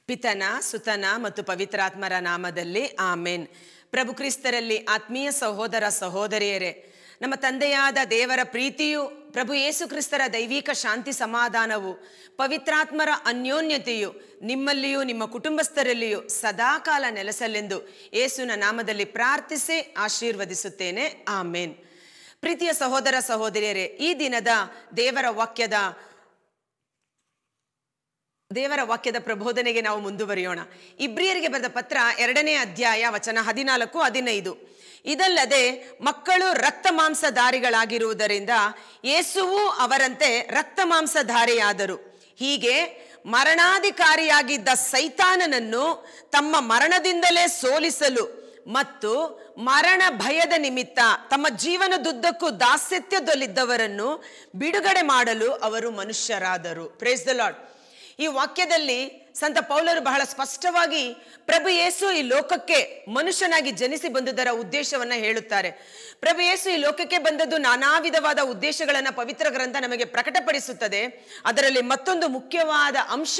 ಪಿತನ ಸುತನ ಮತ್ತು ಪವಿತ್ರಾತ್ಮರ ನಾಮದಲ್ಲಿ ಆಮೇನ್ ಪ್ರಭು ಕ್ರಿಸ್ತರಲ್ಲಿ ಆತ್ಮೀಯ ಸಹೋದರ ಸಹೋದರಿಯರೇ ನಮ್ಮ ತಂದೆಯಾದ ದೇವರ ಪ್ರೀತಿಯು ಪ್ರಭು ಯೇಸು ಕ್ರಿಸ್ತರ ದೈವಿಕ ಶಾಂತಿ ಸಮಾಧಾನವು ಪವಿತ್ರಾತ್ಮರ ಅನ್ಯೋನ್ಯತೆಯು ನಿಮ್ಮಲ್ಲಿಯೂ ನಿಮ್ಮ ಕುಟುಂಬಸ್ಥರಲ್ಲಿಯೂ ಸದಾಕಾಲ ನೆಲೆಸಲೆಂದು ಯೇಸುವಿನ ನಾಮದಲ್ಲಿ ಪ್ರಾರ್ಥಿಸಿ ಆಶೀರ್ವದಿಸುತ್ತೇನೆ ಆಮೇನ್ ಪ್ರೀತಿಯ ಸಹೋದರ ಸಹೋದರಿಯರೇ ಈ ದಿನದ ದೇವರ ವಾಕ್ಯದ ದೇವರ ವಾಕ್ಯದ ಪ್ರಬೋಧನೆಗೆ ನಾವು ಮುಂದುವರಿಯೋಣ ಇಬ್ರಿಯರಿಗೆ ಬರೆದ ಪತ್ರ ಎರಡನೇ ಅಧ್ಯಾಯ ವಚನ ಹದಿನಾಲ್ಕು ಹದಿನೈದು ಇದಲ್ಲದೆ ಮಕ್ಕಳು ರಕ್ತ ಮಾಂಸಧಾರಿಗಳಾಗಿರುವುದರಿಂದ ಯೇಸುವು ಅವರಂತೆ ರಕ್ತ ಮಾಂಸಧಾರಿಯಾದರು ಹೀಗೆ ಮರಣಾಧಿಕಾರಿಯಾಗಿದ್ದ ಸೈತಾನನನ್ನು ತಮ್ಮ ಮರಣದಿಂದಲೇ ಸೋಲಿಸಲು ಮತ್ತು ಮರಣ ಭಯದ ನಿಮಿತ್ತ ತಮ್ಮ ಜೀವನದುದ್ದಕ್ಕೂ ದಾಸ್ಯತ್ಯದಲ್ಲಿದ್ದವರನ್ನು ಬಿಡುಗಡೆ ಮಾಡಲು ಅವರು ಮನುಷ್ಯರಾದರು ಪ್ರೇಸ್ ದ ಲಾರ್ಡ್ ಈ ವಾಕ್ಯದಲ್ಲಿ ಸಂತ ಪೌಲರು ಬಹಳ ಸ್ಪಷ್ಟವಾಗಿ ಪ್ರಭು ಯೇಸು ಈ ಲೋಕಕ್ಕೆ ಮನುಷ್ಯನಾಗಿ ಜನಿಸಿ ಬಂದುದರ ಉದ್ದೇಶವನ್ನ ಹೇಳುತ್ತಾರೆ ಪ್ರಭು ಯೇಸು ಈ ಲೋಕಕ್ಕೆ ಬಂದದ್ದು ನಾನಾ ವಿಧವಾದ ಉದ್ದೇಶಗಳನ್ನ ಪವಿತ್ರ ಗ್ರಂಥ ನಮಗೆ ಪ್ರಕಟಪಡಿಸುತ್ತದೆ ಅದರಲ್ಲಿ ಮತ್ತೊಂದು ಮುಖ್ಯವಾದ ಅಂಶ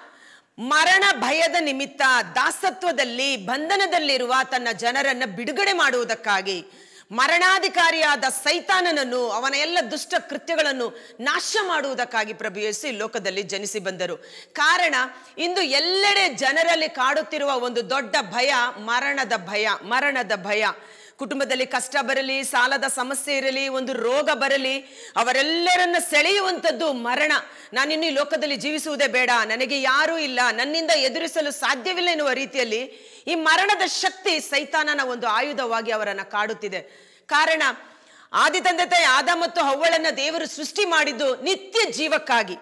ಮರಣ ಭಯದ ನಿಮಿತ್ತ ದಾಸತ್ವದಲ್ಲಿ ಬಂಧನದಲ್ಲಿರುವ ತನ್ನ ಜನರನ್ನ ಬಿಡುಗಡೆ ಮಾಡುವುದಕ್ಕಾಗಿ ಮರಣಾಧಿಕಾರಿಯಾದ ಸೈತಾನನನ್ನು ಅವನ ಎಲ್ಲ ದುಷ್ಟ ಕೃತ್ಯಗಳನ್ನು ನಾಶ ಮಾಡುವುದಕ್ಕಾಗಿ ಪ್ರಭು ಯೇಸು ಈ ಲೋಕದಲ್ಲಿ ಜನಿಸಿ ಬಂದರು ಕಾರಣ ಇಂದು ಎಲ್ಲೆಡೆ ಜನರಲ್ಲಿ ಕಾಡುತ್ತಿರುವ ಒಂದು ದೊಡ್ಡ ಭಯ ಮರಣದ ಭಯ ಮರಣದ ಭಯ ಕುಟುಂಬದಲ್ಲಿ ಕಷ್ಟ ಬರಲಿ ಸಾಲದ ಸಮಸ್ಯೆ ಇರಲಿ ಒಂದು ರೋಗ ಬರಲಿ ಅವರೆಲ್ಲರನ್ನ ಸೆಳೆಯುವಂಥದ್ದು ಮರಣ ನಾನಿನ್ನು ಈ ಲೋಕದಲ್ಲಿ ಜೀವಿಸುವುದೇ ಬೇಡ ನನಗೆ ಯಾರೂ ಇಲ್ಲ ನನ್ನಿಂದ ಎದುರಿಸಲು ಸಾಧ್ಯವಿಲ್ಲ ಎನ್ನುವ ರೀತಿಯಲ್ಲಿ ಈ ಮರಣದ ಶಕ್ತಿ ಸೈತಾನನ ಒಂದು ಆಯುಧವಾಗಿ ಅವರನ್ನ ಕಾಡುತ್ತಿದೆ ಕಾರಣ ಆದಿ ತಂದೆ ತಾಯಿ ಆದ ಮತ್ತು ಹವ್ವಳನ್ನ ದೇವರು ಸೃಷ್ಟಿ ಮಾಡಿದ್ದು ನಿತ್ಯ ಜೀವಕ್ಕಾಗಿ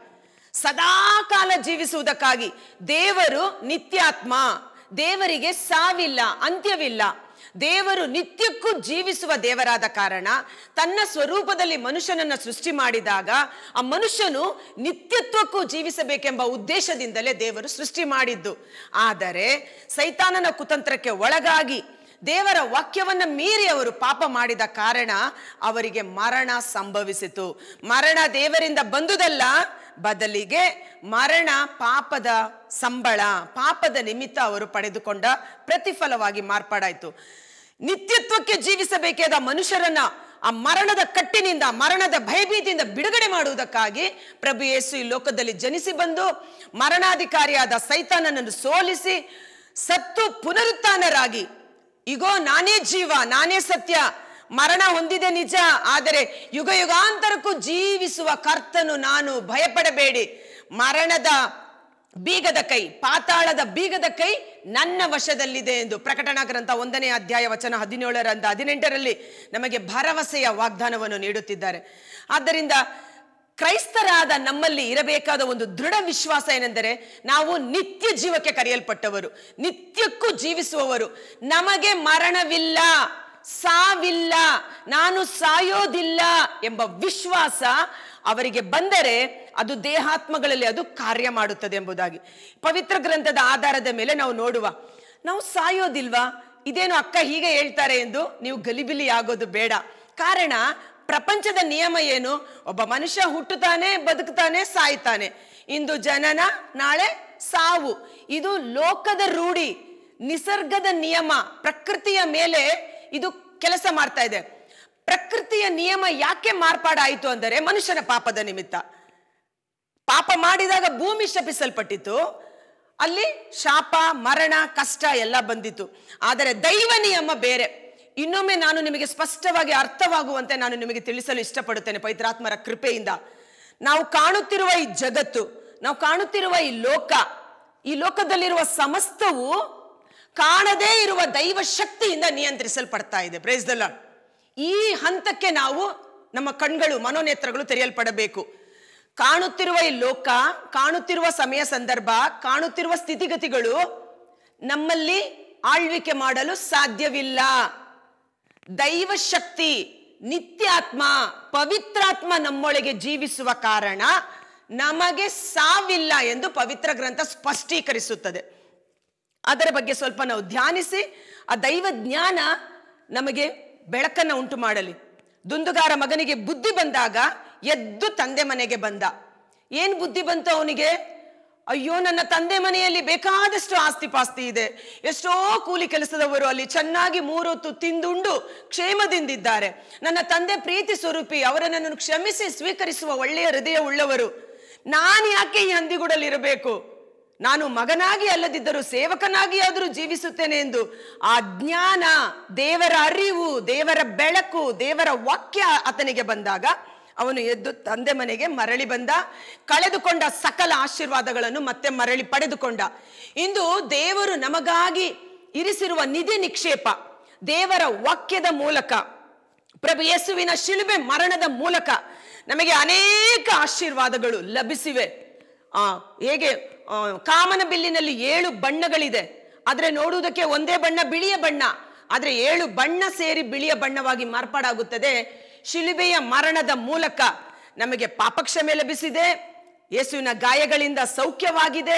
ಸದಾಕಾಲ ಜೀವಿಸುವುದಕ್ಕಾಗಿ ದೇವರು ನಿತ್ಯಾತ್ಮ ದೇವರಿಗೆ ಸಾವಿಲ್ಲ ಅಂತ್ಯವಿಲ್ಲ ದೇವರು ನಿತ್ಯಕ್ಕೂ ಜೀವಿಸುವ ದೇವರಾದ ಕಾರಣ ತನ್ನ ಸ್ವರೂಪದಲ್ಲಿ ಮನುಷ್ಯನನ್ನ ಸೃಷ್ಟಿ ಮಾಡಿದಾಗ ಆ ಮನುಷ್ಯನು ನಿತ್ಯತ್ವಕ್ಕೂ ಜೀವಿಸಬೇಕೆಂಬ ಉದ್ದೇಶದಿಂದಲೇ ದೇವರು ಸೃಷ್ಟಿ ಮಾಡಿದ್ದು ಆದರೆ ಸೈತಾನನ ಕುತಂತ್ರಕ್ಕೆ ಒಳಗಾಗಿ ದೇವರ ವಾಕ್ಯವನ್ನ ಮೀರಿ ಅವರು ಪಾಪ ಮಾಡಿದ ಕಾರಣ ಅವರಿಗೆ ಮರಣ ಸಂಭವಿಸಿತು ಮರಣ ದೇವರಿಂದ ಬಂದುದಲ್ಲ ಬದಲಿಗೆ ಮರಣ ಪಾಪದ ಸಂಬಳ ಪಾಪದ ನಿಮಿತ್ತ ಅವರು ಪಡೆದುಕೊಂಡ ಪ್ರತಿಫಲವಾಗಿ ಮಾರ್ಪಾಡಾಯ್ತು ನಿತ್ಯತ್ವಕ್ಕೆ ಜೀವಿಸಬೇಕಾದ ಮನುಷ್ಯರನ್ನ ಆ ಮರಣದ ಕಟ್ಟಿನಿಂದ ಮರಣದ ಭಯಭೀತಿಯಿಂದ ಬಿಡುಗಡೆ ಮಾಡುವುದಕ್ಕಾಗಿ ಪ್ರಭು ಯೇಸು ಈ ಲೋಕದಲ್ಲಿ ಜನಿಸಿ ಬಂದು ಮರಣಾಧಿಕಾರಿಯಾದ ಸೈತಾನನನ್ನು ಸೋಲಿಸಿ ಸತ್ತು ಪುನರುತ್ಥಾನರಾಗಿ ಇಗೋ ನಾನೇ ಜೀವ ನಾನೇ ಸತ್ಯ ಮರಣ ಹೊಂದಿದೆ ನಿಜ ಆದರೆ ಯುಗ ಯುಗಾಂತರಕ್ಕೂ ಜೀವಿಸುವ ಕರ್ತನು ನಾನು ಭಯಪಡಬೇಡಿ ಮರಣದ ಬೀಗದ ಕೈ ಪಾತಾಳದ ಬೀಗದ ಕೈ ನನ್ನ ವಶದಲ್ಲಿದೆ ಎಂದು ಪ್ರಕಟಣಾ ಗ್ರಂಥ ಒಂದನೇ ಅಧ್ಯಾಯ ವಚನ ಹದಿನೇಳರಂದ ಹದಿನೆಂಟರಲ್ಲಿ ನಮಗೆ ಭರವಸೆಯ ವಾಗ್ದಾನವನ್ನು ನೀಡುತ್ತಿದ್ದಾರೆ ಆದ್ದರಿಂದ ಕ್ರೈಸ್ತರಾದ ನಮ್ಮಲ್ಲಿ ಇರಬೇಕಾದ ಒಂದು ದೃಢ ವಿಶ್ವಾಸ ಏನೆಂದರೆ ನಾವು ನಿತ್ಯ ಜೀವಕ್ಕೆ ಕರೆಯಲ್ಪಟ್ಟವರು ನಿತ್ಯಕ್ಕೂ ಜೀವಿಸುವವರು ನಮಗೆ ಮರಣವಿಲ್ಲ ಸಾವಿಲ್ಲ ನಾನು ಸಾಯೋದಿಲ್ಲ ಎಂಬ ವಿಶ್ವಾಸ ಅವರಿಗೆ ಬಂದರೆ ಅದು ದೇಹಾತ್ಮಗಳಲ್ಲಿ ಅದು ಕಾರ್ಯ ಮಾಡುತ್ತದೆ ಎಂಬುದಾಗಿ ಪವಿತ್ರ ಗ್ರಂಥದ ಆಧಾರದ ಮೇಲೆ ನಾವು ನೋಡುವ ನಾವು ಸಾಯೋದಿಲ್ವಾ ಇದೇನು ಅಕ್ಕ ಹೀಗೆ ಹೇಳ್ತಾರೆ ಎಂದು ನೀವು ಗಲಿಬಿಲಿ ಆಗೋದು ಬೇಡ ಕಾರಣ ಪ್ರಪಂಚದ ನಿಯಮ ಏನು ಒಬ್ಬ ಮನುಷ್ಯ ಹುಟ್ಟುತ್ತಾನೆ ಬದುಕುತ್ತಾನೆ ಸಾಯ್ತಾನೆ ಇಂದು ಜನನ ನಾಳೆ ಸಾವು ಇದು ಲೋಕದ ರೂಢಿ ನಿಸರ್ಗದ ನಿಯಮ ಪ್ರಕೃತಿಯ ಮೇಲೆ ಇದು ಕೆಲಸ ಮಾಡ್ತಾ ಇದೆ ಪ್ರಕೃತಿಯ ನಿಯಮ ಯಾಕೆ ಮಾರ್ಪಾಡಾಯಿತು ಅಂದರೆ ಮನುಷ್ಯನ ಪಾಪದ ನಿಮಿತ್ತ ಪಾಪ ಮಾಡಿದಾಗ ಭೂಮಿ ಶಪಿಸಲ್ಪಟ್ಟಿತು ಅಲ್ಲಿ ಶಾಪ ಮರಣ ಕಷ್ಟ ಎಲ್ಲ ಬಂದಿತ್ತು ಆದರೆ ದೈವ ನಿಯಮ ಬೇರೆ ಇನ್ನೊಮ್ಮೆ ನಾನು ನಿಮಗೆ ಸ್ಪಷ್ಟವಾಗಿ ಅರ್ಥವಾಗುವಂತೆ ನಾನು ನಿಮಗೆ ತಿಳಿಸಲು ಇಷ್ಟಪಡುತ್ತೇನೆ ಪವಿತ್ರಾತ್ಮರ ಕೃಪೆಯಿಂದ ನಾವು ಕಾಣುತ್ತಿರುವ ಈ ಜಗತ್ತು ನಾವು ಕಾಣುತ್ತಿರುವ ಈ ಲೋಕ ಈ ಲೋಕದಲ್ಲಿರುವ ಸಮಸ್ತವು ಕಾಣದೇ ಇರುವ ದೈವ ಶಕ್ತಿಯಿಂದ ನಿಯಂತ್ರಿಸಲ್ಪಡ್ತಾ ಇದೆ ಪ್ರೇಸ್ ದ ಲಾರ್ಡ್ ಈ ಹಂತಕ್ಕೆ ನಾವು ನಮ್ಮ ಕಣ್ಗಳು ಮನೋನೇತ್ರಗಳು ತೆರೆಯಲ್ಪಡಬೇಕು ಕಾಣುತ್ತಿರುವ ಈ ಲೋಕ ಕಾಣುತ್ತಿರುವ ಸಮಯ ಸಂದರ್ಭ ಕಾಣುತ್ತಿರುವ ಸ್ಥಿತಿಗತಿಗಳು ನಮ್ಮಲ್ಲಿ ಆಳ್ವಿಕೆ ಮಾಡಲು ಸಾಧ್ಯವಿಲ್ಲ ದೈವ ಶಕ್ತಿ ನಿತ್ಯಾತ್ಮ ಪವಿತ್ರಾತ್ಮ ನಮ್ಮೊಳಗೆ ಜೀವಿಸುವ ಕಾರಣ ನಮಗೆ ಸಾವಿಲ್ಲ ಎಂದು ಪವಿತ್ರ ಗ್ರಂಥ ಸ್ಪಷ್ಟೀಕರಿಸುತ್ತದೆ ಅದರ ಬಗ್ಗೆ ಸ್ವಲ್ಪ ನಾವು ಧ್ಯಾನಿಸಿ ಆ ದೈವ ಜ್ಞಾನ ನಮಗೆ ಬೆಳಕನ್ನು ಉಂಟು ಮಾಡಲಿ ದುಂದುಗಾರ ಮಗನಿಗೆ ಬುದ್ಧಿ ಬಂದಾಗ ಎದ್ದು ತಂದೆ ಮನೆಗೆ ಬಂದ ಏನ್ ಬುದ್ಧಿ ಬಂತು ಅವನಿಗೆ ಅಯ್ಯೋ ನನ್ನ ತಂದೆ ಮನೆಯಲ್ಲಿ ಬೇಕಾದಷ್ಟು ಆಸ್ತಿ ಪಾಸ್ತಿ ಇದೆ ಎಷ್ಟೋ ಕೂಲಿ ಕೆಲಸದವರು ಅಲ್ಲಿ ಚೆನ್ನಾಗಿ ಮೂರೊತ್ತು ತಿಂದುಂಡು ಕ್ಷೇಮದಿಂದಿದ್ದಾರೆ ನನ್ನ ತಂದೆ ಪ್ರೀತಿ ಸ್ವರೂಪಿ ಅವರನ್ನು ಕ್ಷಮಿಸಿ ಸ್ವೀಕರಿಸುವ ಒಳ್ಳೆಯ ಹೃದಯ ಉಳ್ಳವರು ನಾನು ಯಾಕೆ ಈ ಹಂದಿಗೂಡಲ್ಲಿರಬೇಕು ನಾನು ಮಗನಾಗಿ ಅಲ್ಲದಿದ್ದರೂ ಸೇವಕನಾಗಿ ಆದರೂ ಜೀವಿಸುತ್ತೇನೆ ಎಂದು ಆ ಜ್ಞಾನ ದೇವರ ಅರಿವು ದೇವರ ಬೆಳಕು ದೇವರ ವಾಕ್ಯ ಆತನಿಗೆ ಬಂದಾಗ ಅವನು ಎದ್ದು ತಂದೆ ಮನೆಗೆ ಮರಳಿ ಬಂದ ಕಳೆದುಕೊಂಡ ಸಕಲ ಆಶೀರ್ವಾದಗಳನ್ನು ಮತ್ತೆ ಮರಳಿ ಪಡೆದುಕೊಂಡ ಇಂದು ದೇವರು ನಮಗಾಗಿ ಇರಿಸಿರುವ ನಿಧಿ ನಿಕ್ಷೇಪ ದೇವರ ವಾಕ್ಯದ ಮೂಲಕ ಪ್ರಭು ಯೇಸುವಿನ ಶಿಲುಬೆ ಮರಣದ ಮೂಲಕ ನಮಗೆ ಅನೇಕ ಆಶೀರ್ವಾದಗಳು ಲಭಿಸಿವೆ ಆ ಹೇಗೆ ಆ, ಕಾಮನ ಬಿಲ್ಲಿನಲ್ಲಿ ಏಳು ಬಣ್ಣಗಳಿದೆ ಆದ್ರೆ ನೋಡುವುದಕ್ಕೆ ಒಂದೇ ಬಣ್ಣ ಬಿಳಿಯ ಬಣ್ಣ ಆದ್ರೆ ಏಳು ಬಣ್ಣ ಸೇರಿ ಬಿಳಿಯ ಬಣ್ಣವಾಗಿ ಮಾರ್ಪಾಡಾಗುತ್ತದೆ ಶಿಲುಬೆಯ ಮರಣದ ಮೂಲಕ ನಮಗೆ ಪಾಪಕ್ಷಮೆ ಲಭಿಸಿದೆ ಯೇಸುವಿನ ಗಾಯಗಳಿಂದ ಸೌಖ್ಯವಾಗಿದೆ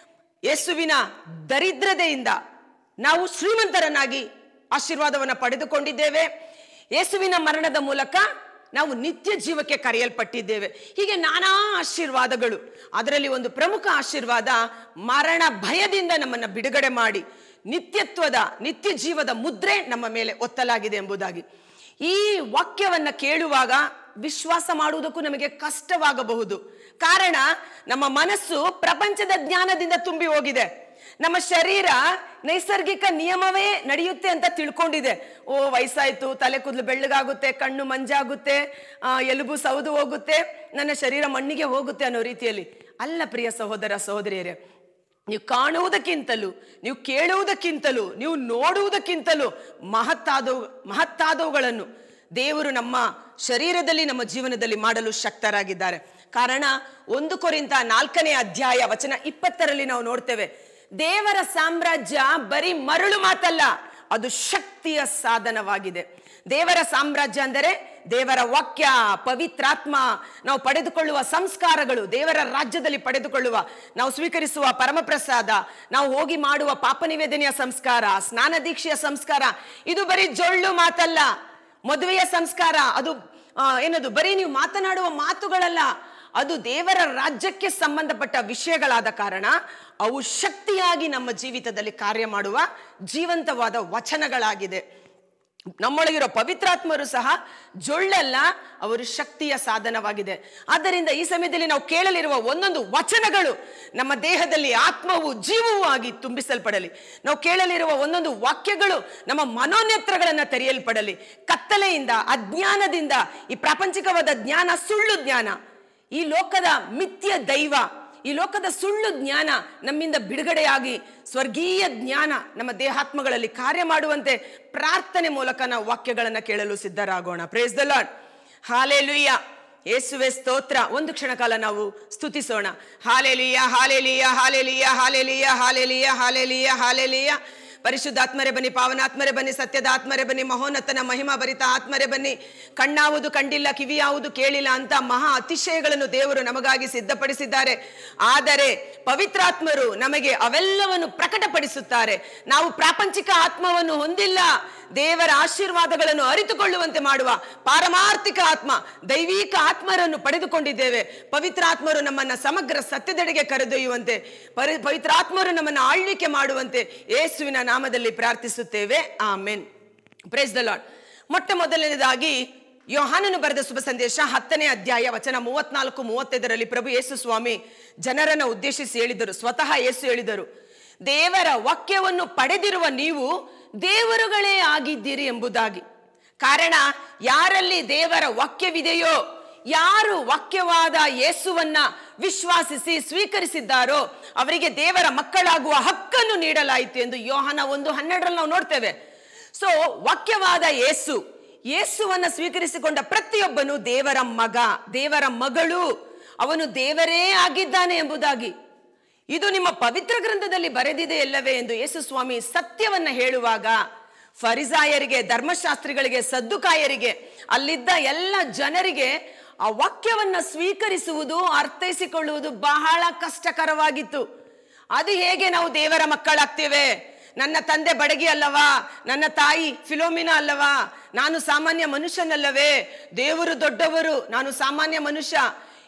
ಯೇಸುವಿನ ದರಿದ್ರತೆಯಿಂದ ನಾವು ಶ್ರೀಮಂತರನ್ನಾಗಿ ಆಶೀರ್ವಾದವನ್ನು ಪಡೆದುಕೊಂಡಿದ್ದೇವೆ ಯೇಸುವಿನ ಮರಣದ ಮೂಲಕ ನಾವು ನಿತ್ಯ ಜೀವಕ್ಕೆ ಕರೆಯಲ್ಪಟ್ಟಿದ್ದೇವೆ ಹೀಗೆ ನಾನಾ ಆಶೀರ್ವಾದಗಳು ಅದರಲ್ಲಿ ಒಂದು ಪ್ರಮುಖ ಆಶೀರ್ವಾದ ಮರಣ ಭಯದಿಂದ ನಮ್ಮನ್ನು ಬಿಡುಗಡೆ ಮಾಡಿ ನಿತ್ಯತ್ವದ ನಿತ್ಯ ಜೀವದ ಮುದ್ರೆ ನಮ್ಮ ಮೇಲೆ ಒತ್ತಲಾಗಿದೆ ಎಂಬುದಾಗಿ ಈ ವಾಕ್ಯವನ್ನ ಕೇಳುವಾಗ ವಿಶ್ವಾಸ ಮಾಡುವುದಕ್ಕೂ ನಮಗೆ ಕಷ್ಟವಾಗಬಹುದು ಕಾರಣ ನಮ್ಮ ಮನಸ್ಸು ಪ್ರಪಂಚದ ಜ್ಞಾನದಿಂದ ತುಂಬಿ ಹೋಗಿದೆ ನಮ್ಮ ಶರೀರ ನೈಸರ್ಗಿಕ ನಿಯಮವೇ ನಡೆಯುತ್ತೆ ಅಂತ ತಿಳ್ಕೊಂಡಿದೆ ಓ ವಯಸ್ಸಾಯ್ತು ತಲೆ ಕೂದಲು ಬೆಳ್ಳಗಾಗುತ್ತೆ ಕಣ್ಣು ಮಂಜಾಗುತ್ತೆ ಆ, ಎಲುಬು ಸೌದು ಹೋಗುತ್ತೆ ನನ್ನ ಶರೀರ ಮಣ್ಣಿಗೆ ಹೋಗುತ್ತೆ ಅನ್ನೋ ರೀತಿಯಲ್ಲಿ ಅಲ್ಲ ಪ್ರಿಯ ಸಹೋದರ ಸಹೋದರಿಯರೇ ನೀವು ಕಾಣುವುದಕ್ಕಿಂತಲೂ ನೀವು ಕೇಳುವುದಕ್ಕಿಂತಲೂ ನೀವು ನೋಡುವುದಕ್ಕಿಂತಲೂ ಮಹತ್ತಾದವು ಮಹತ್ತಾದವುಗಳನ್ನು ದೇವರು ನಮ್ಮ ಶರೀರದಲ್ಲಿ ನಮ್ಮ ಜೀವನದಲ್ಲಿ ಮಾಡಲು ಶಕ್ತರಾಗಿದ್ದಾರೆ ಕಾರಣ ಒಂದು ಕೊರಿಂತ ನಾಲ್ಕನೇ ಅಧ್ಯಾಯ ವಚನ ಇಪ್ಪತ್ತರಲ್ಲಿ ನಾವು ನೋಡ್ತೇವೆ ದೇವರ ಸಾಮ್ರಾಜ್ಯ ಬರೀ ಮರಳು ಮಾತಲ್ಲ ಅದು ಶಕ್ತಿಯ ಸಾಧನವಾಗಿದೆ ದೇವರ ಸಾಮ್ರಾಜ್ಯ ಅಂದರೆ ದೇವರ ವಾಕ್ಯ ಪವಿತ್ರಾತ್ಮ ನಾವು ಪಡೆದುಕೊಳ್ಳುವ ಸಂಸ್ಕಾರಗಳು ದೇವರ ರಾಜ್ಯದಲ್ಲಿ ಪಡೆದುಕೊಳ್ಳುವ ನಾವು ಸ್ವೀಕರಿಸುವ ಪರಮಪ್ರಸಾದ ನಾವು ಹೋಗಿ ಮಾಡುವ ಪಾಪ ನಿವೇದನೆಯ ಸಂಸ್ಕಾರ ಸ್ನಾನ ದೀಕ್ಷೆಯ ಸಂಸ್ಕಾರ ಇದು ಬರೀ ಜೊಳ್ಳು ಮಾತಲ್ಲ ಮದುವೆಯ ಸಂಸ್ಕಾರ ಅದು ಆ, ಏನದು ಬರೀ ನೀವು ಮಾತನಾಡುವ ಮಾತುಗಳಲ್ಲ ಅದು ದೇವರ ರಾಜ್ಯಕ್ಕೆ ಸಂಬಂಧಪಟ್ಟ ವಿಷಯಗಳಾದ ಕಾರಣ ಅವು ಶಕ್ತಿಯಾಗಿ ನಮ್ಮ ಜೀವಿತದಲ್ಲಿ ಕಾರ್ಯ ಮಾಡುವ ಜೀವಂತವಾದ ವಚನಗಳಾಗಿದೆ ನಮ್ಮೊಳಗಿರೋ ಪವಿತ್ರಾತ್ಮರು ಸಹ ಜೊಳ್ಳಲ್ಲ ಅವರು ಶಕ್ತಿಯ ಸಾಧನವಾಗಿದೆ ಆದ್ದರಿಂದ ಈ ಸಮಯದಲ್ಲಿ ನಾವು ಕೇಳಲಿರುವ ಒಂದೊಂದು ವಚನಗಳು ನಮ್ಮ ದೇಹದಲ್ಲಿ ಆತ್ಮವು ಜೀವವೂ ಆಗಿ ತುಂಬಿಸಲ್ಪಡಲಿ ನಾವು ಕೇಳಲಿರುವ ಒಂದೊಂದು ವಾಕ್ಯಗಳು ನಮ್ಮ ಮನೋನೇತ್ರಗಳನ್ನು ತೆರೆಯಲ್ಪಡಲಿ ಕತ್ತಲೆಯಿಂದ ಅಜ್ಞಾನದಿಂದ ಈ ಪ್ರಾಪಂಚಿಕವಾದ ಜ್ಞಾನ ಸುಳ್ಳು ಜ್ಞಾನ ಈ ಲೋಕದ ಮಿಥ್ಯ ದೈವ ಈ ಲೋಕದ ಸುಳ್ಳು ಜ್ಞಾನ ನಮ್ಮಿಂದ ಬಿಡುಗಡೆಯಾಗಿ ಸ್ವರ್ಗೀಯ ಜ್ಞಾನ ನಮ್ಮ ದೇಹಾತ್ಮಗಳಲ್ಲಿ ಕಾರ್ಯ ಮಾಡುವಂತೆ ಪ್ರಾರ್ಥನೆ ಮೂಲಕ ನಾವು ವಾಕ್ಯಗಳನ್ನು ಕೇಳಲು ಸಿದ್ಧರಾಗೋಣ ಪ್ರೇಸ್ ದ ಲಾರ್ಡ್ ಹಾಲೆಲುಯ್ಯ ಯೇಸುವೆ ಸ್ತೋತ್ರ ಒಂದು ಕ್ಷಣ ಕಾಲ ನಾವು ಸ್ತುತಿಸೋಣ ಹಾಲೆಲಿಯ ಹಾಲೆಲಿಯ ಹಾಲೆಲಿಯ ಹಾಲೆಲಿಯ ಹಾಲೆಲಿಯ ಹಾಲೆಲಿಯ ಹಾಲೆಲಿಯ ಪರಿಶುದ್ಧಾತ್ಮರೇ ಬನ್ನಿ ಪಾವನಾತ್ಮರೇ ಬನ್ನಿ ಸತ್ಯದ ಆತ್ಮರೇ ಬನ್ನಿ ಮಹೋನ್ನತನ ಮಹಿಮಾ ಭರಿತ ಆತ್ಮರೇ ಬನ್ನಿ ಕಣ್ಣಾವುದು ಕಂಡಿಲ್ಲ ಕಿವಿಯಾವುದು ಕೇಳಿಲ್ಲ ಅಂತ ಮಹಾ ಅತಿಶಯಗಳನ್ನು ದೇವರು ನಮಗಾಗಿ ಸಿದ್ಧಪಡಿಸಿದ್ದಾರೆ ಆದರೆ ಪವಿತ್ರಾತ್ಮರು ನಮಗೆ ಅವೆಲ್ಲವನ್ನು ಪ್ರಕಟಪಡಿಸುತ್ತಾರೆ ನಾವು ಪ್ರಾಪಂಚಿಕ ಆತ್ಮವನ್ನು ಹೊಂದಿಲ್ಲ ದೇವರ ಆಶೀರ್ವಾದಗಳನ್ನು ಅರಿತುಕೊಳ್ಳುವಂತೆ ಮಾಡುವ ಪಾರಮಾರ್ಥಿಕ ಆತ್ಮ ದೈವಿಕ ಆತ್ಮರನ್ನು ಪಡೆದುಕೊಂಡಿದ್ದೇವೆ ಪವಿತ್ರಾತ್ಮರು ನಮ್ಮನ್ನ ಸಮಗ್ರ ಸತ್ಯದೆಡೆಗೆ ಕರೆದೊಯ್ಯುವಂತೆ ಪರಿ ಪವಿತ್ರಾತ್ಮರು ನಮ್ಮನ್ನು ಆಳ್ವಿಕೆ ಮಾಡುವಂತೆ ಯೇಸುವಿನ ನಾಮದಲ್ಲಿ ಪ್ರಾರ್ಥಿಸುತ್ತೇವೆ ಆಮೆನ್ ಪ್ರೇಸ್ ದ ಲಾರ್ಡ್ ಮೊಟ್ಟ ಮೊದಲನೇದಾಗಿ ಯೋಹಾನನು ಬರೆದ ಶುಭ ಸಂದೇಶ ಹತ್ತನೇ ಅಧ್ಯಾಯ ವಚನ ಮೂವತ್ನಾಲ್ಕು ಮೂವತ್ತೈದರಲ್ಲಿ ಪ್ರಭು ಯೇಸು ಸ್ವಾಮಿ ಜನರನ್ನ ಉದ್ದೇಶಿಸಿ ಹೇಳಿದರು ಸ್ವತಃ ಯೇಸು ಹೇಳಿದರು ದೇವರ ವಾಕ್ಯವನ್ನು ಪಡೆದಿರುವ ನೀವು ದೇವರುಗಳೇ ಆಗಿದ್ದೀರಿ ಎಂಬುದಾಗಿ ಕಾರಣ ಯಾರಲ್ಲಿ ದೇವರ ವಾಕ್ಯವಿದೆಯೋ ಯಾರು ವಾಕ್ಯವಾದ ಯೇಸುವನ್ನ ವಿಶ್ವಾಸಿಸಿ ಸ್ವೀಕರಿಸಿದ್ದಾರೋ ಅವರಿಗೆ ದೇವರ ಮಕ್ಕಳಾಗುವ ಹಕ್ಕನ್ನು ನೀಡಲಾಯಿತು ಎಂದು ಯೋಹನ ಒಂದು ಹನ್ನೆರಡರಲ್ಲಿ ನಾವು ನೋಡ್ತೇವೆ ಸೊ ವಾಕ್ಯವಾದ ಯೇಸು ಯೇಸುವನ್ನ ಸ್ವೀಕರಿಸಿಕೊಂಡ ಪ್ರತಿಯೊಬ್ಬನು ದೇವರ ಮಗ ದೇವರ ಮಗಳು ಅವನು ದೇವರೇ ಆಗಿದ್ದಾನೆ ಎಂಬುದಾಗಿ ಇದು ನಿಮ್ಮ ಪವಿತ್ರ ಗ್ರಂಥದಲ್ಲಿ ಬರೆದಿದೆ ಎಲ್ಲವೇ ಎಂದು ಯೇಸು ಸ್ವಾಮಿ ಸತ್ಯವನ್ನ ಹೇಳುವಾಗ ಫರಿಸಾಯರಿಗೆ ಧರ್ಮಶಾಸ್ತ್ರಿಗಳಿಗೆ ಸದ್ದುಕಾಯರಿಗೆ ಅಲ್ಲಿದ್ದ ಎಲ್ಲ ಜನರಿಗೆ ಆ ವಾಕ್ಯವನ್ನ ಸ್ವೀಕರಿಸುವುದು ಅರ್ಥೈಸಿಕೊಳ್ಳುವುದು ಬಹಳ ಕಷ್ಟಕರವಾಗಿತ್ತು ಅದು ಹೇಗೆ ನಾವು ದೇವರ ಮಕ್ಕಳಾಗ್ತೇವೆ ನನ್ನ ತಂದೆ ಬಡಗಿ ಅಲ್ಲವಾ ನನ್ನ ತಾಯಿ ಫಿಲೋಮಿನಾ ಅಲ್ಲವಾ ನಾನು ಸಾಮಾನ್ಯ ಮನುಷ್ಯನಲ್ಲವೇ ದೇವರು ದೊಡ್ಡವರು ನಾನು ಸಾಮಾನ್ಯ ಮನುಷ್ಯ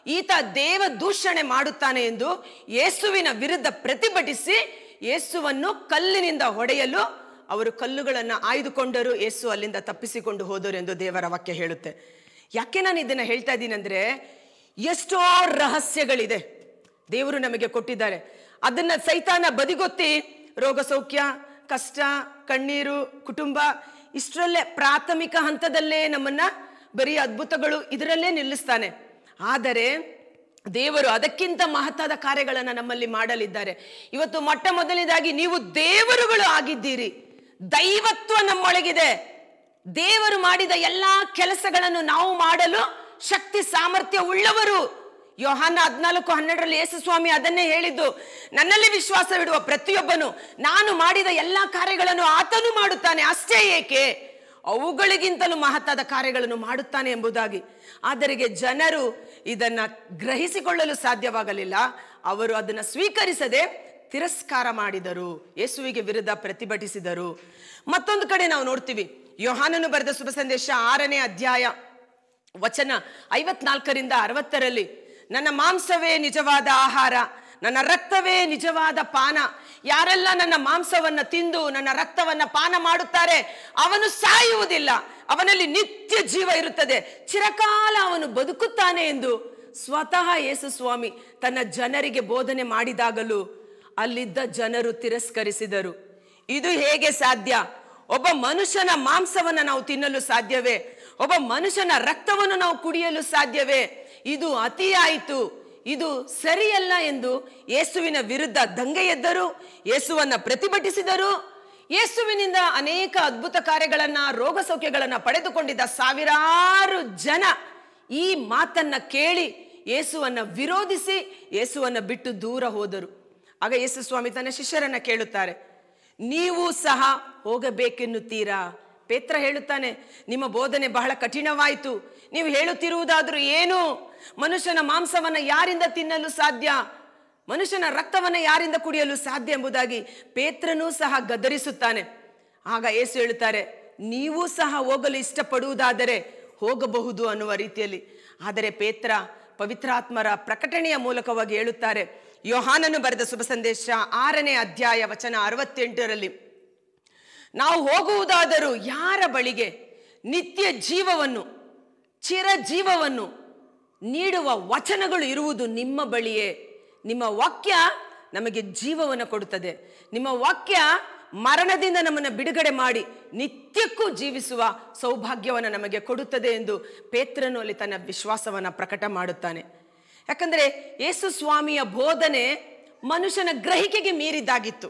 ಈತ ದೇವ ದೂಷಣೆ ಮಾಡುತ್ತಾನೆ ಎಂದು ಯೇಸುವಿನ ವಿರುದ್ಧ ಪ್ರತಿಭಟಿಸಿ ಯೇಸುವನ್ನು ಕಲ್ಲಿನಿಂದ ಹೊಡೆಯಲು ಅವರು ಕಲ್ಲುಗಳನ್ನು ಆಯ್ದುಕೊಂಡರು ಯೇಸು ಅಲ್ಲಿಂದ ತಪ್ಪಿಸಿಕೊಂಡು ಹೋದರು ಎಂದು ದೇವರ ವಾಕ್ಯ ಹೇಳುತ್ತೆ ಯಾಕೆ ನಾನು ಇದನ್ನ ಹೇಳ್ತಾ ಇದ್ದೀನಿ ಅಂದ್ರೆ ಎಷ್ಟೋ ರಹಸ್ಯಗಳಿದೆ ದೇವರು ನಮಗೆ ಕೊಟ್ಟಿದ್ದಾರೆ ಅದನ್ನ ಸೈತಾನ ಬದಿಗೊತ್ತಿ ರೋಗ ಸೌಖ್ಯ ಕಷ್ಟ ಕಣ್ಣೀರು ಕುಟುಂಬ ಇಷ್ಟರಲ್ಲೇ ಪ್ರಾಥಮಿಕ ಹಂತದಲ್ಲೇ ನಮ್ಮನ್ನ ಬರೀ ಅದ್ಭುತಗಳು ಇದರಲ್ಲೇ ನಿಲ್ಲಿಸ್ತಾನೆ ಆದರೆ ದೇವರು ಅದಕ್ಕಿಂತ ಮಹತ್ತಾದ ಕಾರ್ಯಗಳನ್ನು ನಮ್ಮಲ್ಲಿ ಮಾಡಲಿದ್ದಾರೆ ಇವತ್ತು ಮೊಟ್ಟ ಮೊದಲನೇದಾಗಿ ನೀವು ದೇವರುಗಳು ಆಗಿದ್ದೀರಿ ದೈವತ್ವ ನಮ್ಮೊಳಗಿದೆ ದೇವರು ಮಾಡಿದ ಎಲ್ಲಾ ಕೆಲಸಗಳನ್ನು ನಾವು ಮಾಡಲು ಶಕ್ತಿ ಸಾಮರ್ಥ್ಯ ಉಳ್ಳವರು ಯೋಹಾನ ಹದಿನಾಲ್ಕು ಹನ್ನೆರಡರಲ್ಲಿ ಯೇಸು ಸ್ವಾಮಿ ಅದನ್ನೇ ಹೇಳಿದ್ದು ನನ್ನಲ್ಲಿ ವಿಶ್ವಾಸವಿಡುವ ಪ್ರತಿಯೊಬ್ಬನು ನಾನು ಮಾಡಿದ ಎಲ್ಲಾ ಕಾರ್ಯಗಳನ್ನು ಆತನು ಮಾಡುತ್ತಾನೆ ಅಷ್ಟೇ ಏಕೆ ಅವುಗಳಿಗಿಂತಲೂ ಮಹತ್ತಾದ ಕಾರ್ಯಗಳನ್ನು ಮಾಡುತ್ತಾನೆ ಎಂಬುದಾಗಿ ಆದರಿಗೆ ಜನರು ಇದನ್ನ ಗ್ರಹಿಸಿಕೊಳ್ಳಲು ಸಾಧ್ಯವಾಗಲಿಲ್ಲ ಅವರು ಅದನ್ನು ಸ್ವೀಕರಿಸದೆ ತಿರಸ್ಕಾರ ಮಾಡಿದರು ಯೇಸುವಿಗೆ ವಿರುದ್ಧ ಪ್ರತಿಭಟಿಸಿದರು ಮತ್ತೊಂದು ಕಡೆ ನಾವು ನೋಡ್ತೀವಿ ಯೋಹಾನನು ಬರೆದ ಶುಭ ಸಂದೇಶ ಆರನೇ ಅಧ್ಯಾಯ ವಚನ ಐವತ್ನಾಲ್ಕರಿಂದ ಅರವತ್ತರಲ್ಲಿ ನನ್ನ ಮಾಂಸವೇ ನಿಜವಾದ ಆಹಾರ ನನ್ನ ರಕ್ತವೇ ನಿಜವಾದ ಪಾನ ಯಾರೆಲ್ಲ ನನ್ನ ಮಾಂಸವನ್ನ ತಿಂದು ನನ್ನ ರಕ್ತವನ್ನ ಪಾನ ಮಾಡುತ್ತಾರೆ ಅವನು ಸಾಯುವುದಿಲ್ಲ ಅವನಲ್ಲಿ ನಿತ್ಯ ಜೀವ ಇರುತ್ತದೆ ಚಿರಕಾಲ ಅವನು ಬದುಕುತ್ತಾನೆ ಎಂದು ಸ್ವತಃ ಯೇಸು ಸ್ವಾಮಿ ತನ್ನ ಜನರಿಗೆ ಬೋಧನೆ ಮಾಡಿದಾಗಲೂ ಅಲ್ಲಿದ್ದ ಜನರು ತಿರಸ್ಕರಿಸಿದರು ಇದು ಹೇಗೆ ಸಾಧ್ಯ ಒಬ್ಬ ಮನುಷ್ಯನ ಮಾಂಸವನ್ನ ನಾವು ತಿನ್ನಲು ಸಾಧ್ಯವೇ ಒಬ್ಬ ಮನುಷ್ಯನ ರಕ್ತವನ್ನು ನಾವು ಕುಡಿಯಲು ಸಾಧ್ಯವೇ ಇದು ಅತಿಯಾಯಿತು ಇದು ಸರಿಯಲ್ಲ ಎಂದು ಯೇಸುವಿನ ವಿರುದ್ಧ ದಂಗೆ ಎದ್ದರು ಯೇಸುವನ್ನ ಪ್ರತಿಭಟಿಸಿದರು ಯೇಸುವಿನಿಂದ ಅನೇಕ ಅದ್ಭುತ ಕಾರ್ಯಗಳನ್ನ ರೋಗ ಸೌಖ್ಯಗಳನ್ನ ಪಡೆದುಕೊಂಡಿದ್ದ ಸಾವಿರಾರು ಜನ ಈ ಮಾತನ್ನ ಕೇಳಿ ಯೇಸುವನ್ನ ವಿರೋಧಿಸಿ ಯೇಸುವನ್ನ ಬಿಟ್ಟು ದೂರ ಹೋದರು ಆಗ ಯೇಸು ಸ್ವಾಮಿ ತನ್ನ ಶಿಷ್ಯರನ್ನ ಕೇಳುತ್ತಾರೆ ನೀವು ಸಹ ಹೋಗಬೇಕೆನ್ನುತ್ತೀರಾ ಪೇತ್ರ ಹೇಳುತ್ತಾನೆ ನಿಮ್ಮ ಬೋಧನೆ ಬಹಳ ಕಠಿಣವಾಯಿತು ನೀವು ಹೇಳುತ್ತಿರುವುದಾದ್ರೂ ಏನು ಮನುಷ್ಯನ ಮಾಂಸವನ್ನ ಯಾರಿಂದ ತಿನ್ನಲು ಸಾಧ್ಯ ಮನುಷ್ಯನ ರಕ್ತವನ್ನ ಯಾರಿಂದ ಕುಡಿಯಲು ಸಾಧ್ಯ ಎಂಬುದಾಗಿ ಪೇತ್ರನೂ ಸಹ ಗದರಿಸುತ್ತಾನೆ ಆಗ ಏಸು ಹೇಳುತ್ತಾರೆ ನೀವು ಸಹ ಹೋಗಲು ಇಷ್ಟಪಡುವುದಾದರೆ ಹೋಗಬಹುದು ಅನ್ನುವ ರೀತಿಯಲ್ಲಿ ಆದರೆ ಪೇತ್ರ ಪವಿತ್ರಾತ್ಮರ ಪ್ರಕಟಣೆಯ ಮೂಲಕವಾಗಿ ಹೇಳುತ್ತಾರೆ ಯೋಹಾನನು ಬರೆದ ಶುಭ ಸಂದೇಶ ಆರನೇ ಅಧ್ಯಾಯ ವಚನ ಅರವತ್ತೆಂಟರಲ್ಲಿ ನಾವು ಹೋಗುವುದಾದರೂ ಯಾರ ಬಳಿಗೆ ನಿತ್ಯ ಜೀವವನ್ನು ಚಿರಜೀವವನ್ನು ನೀಡುವ ವಚನಗಳು ಇರುವುದು ನಿಮ್ಮ ಬಳಿಯೇ ನಿಮ್ಮ ವಾಕ್ಯ ನಮಗೆ ಜೀವವನ್ನು ಕೊಡುತ್ತದೆ ನಿಮ್ಮ ವಾಕ್ಯ ಮರಣದಿಂದ ನಮ್ಮನ್ನು ಬಿಡುಗಡೆ ಮಾಡಿ ನಿತ್ಯಕ್ಕೂ ಜೀವಿಸುವ ಸೌಭಾಗ್ಯವನ್ನು ನಮಗೆ ಕೊಡುತ್ತದೆ ಎಂದು ಪೇತ್ರನು ಅಲ್ಲಿ ತನ್ನ ವಿಶ್ವಾಸವನ್ನು ಪ್ರಕಟ ಮಾಡುತ್ತಾನೆ ಯಾಕಂದ್ರೆ ಯೇಸು ಸ್ವಾಮಿಯ ಬೋಧನೆ ಮನುಷ್ಯನ ಗ್ರಹಿಕೆಗೆ ಮೀರಿದ್ದಾಗಿತ್ತು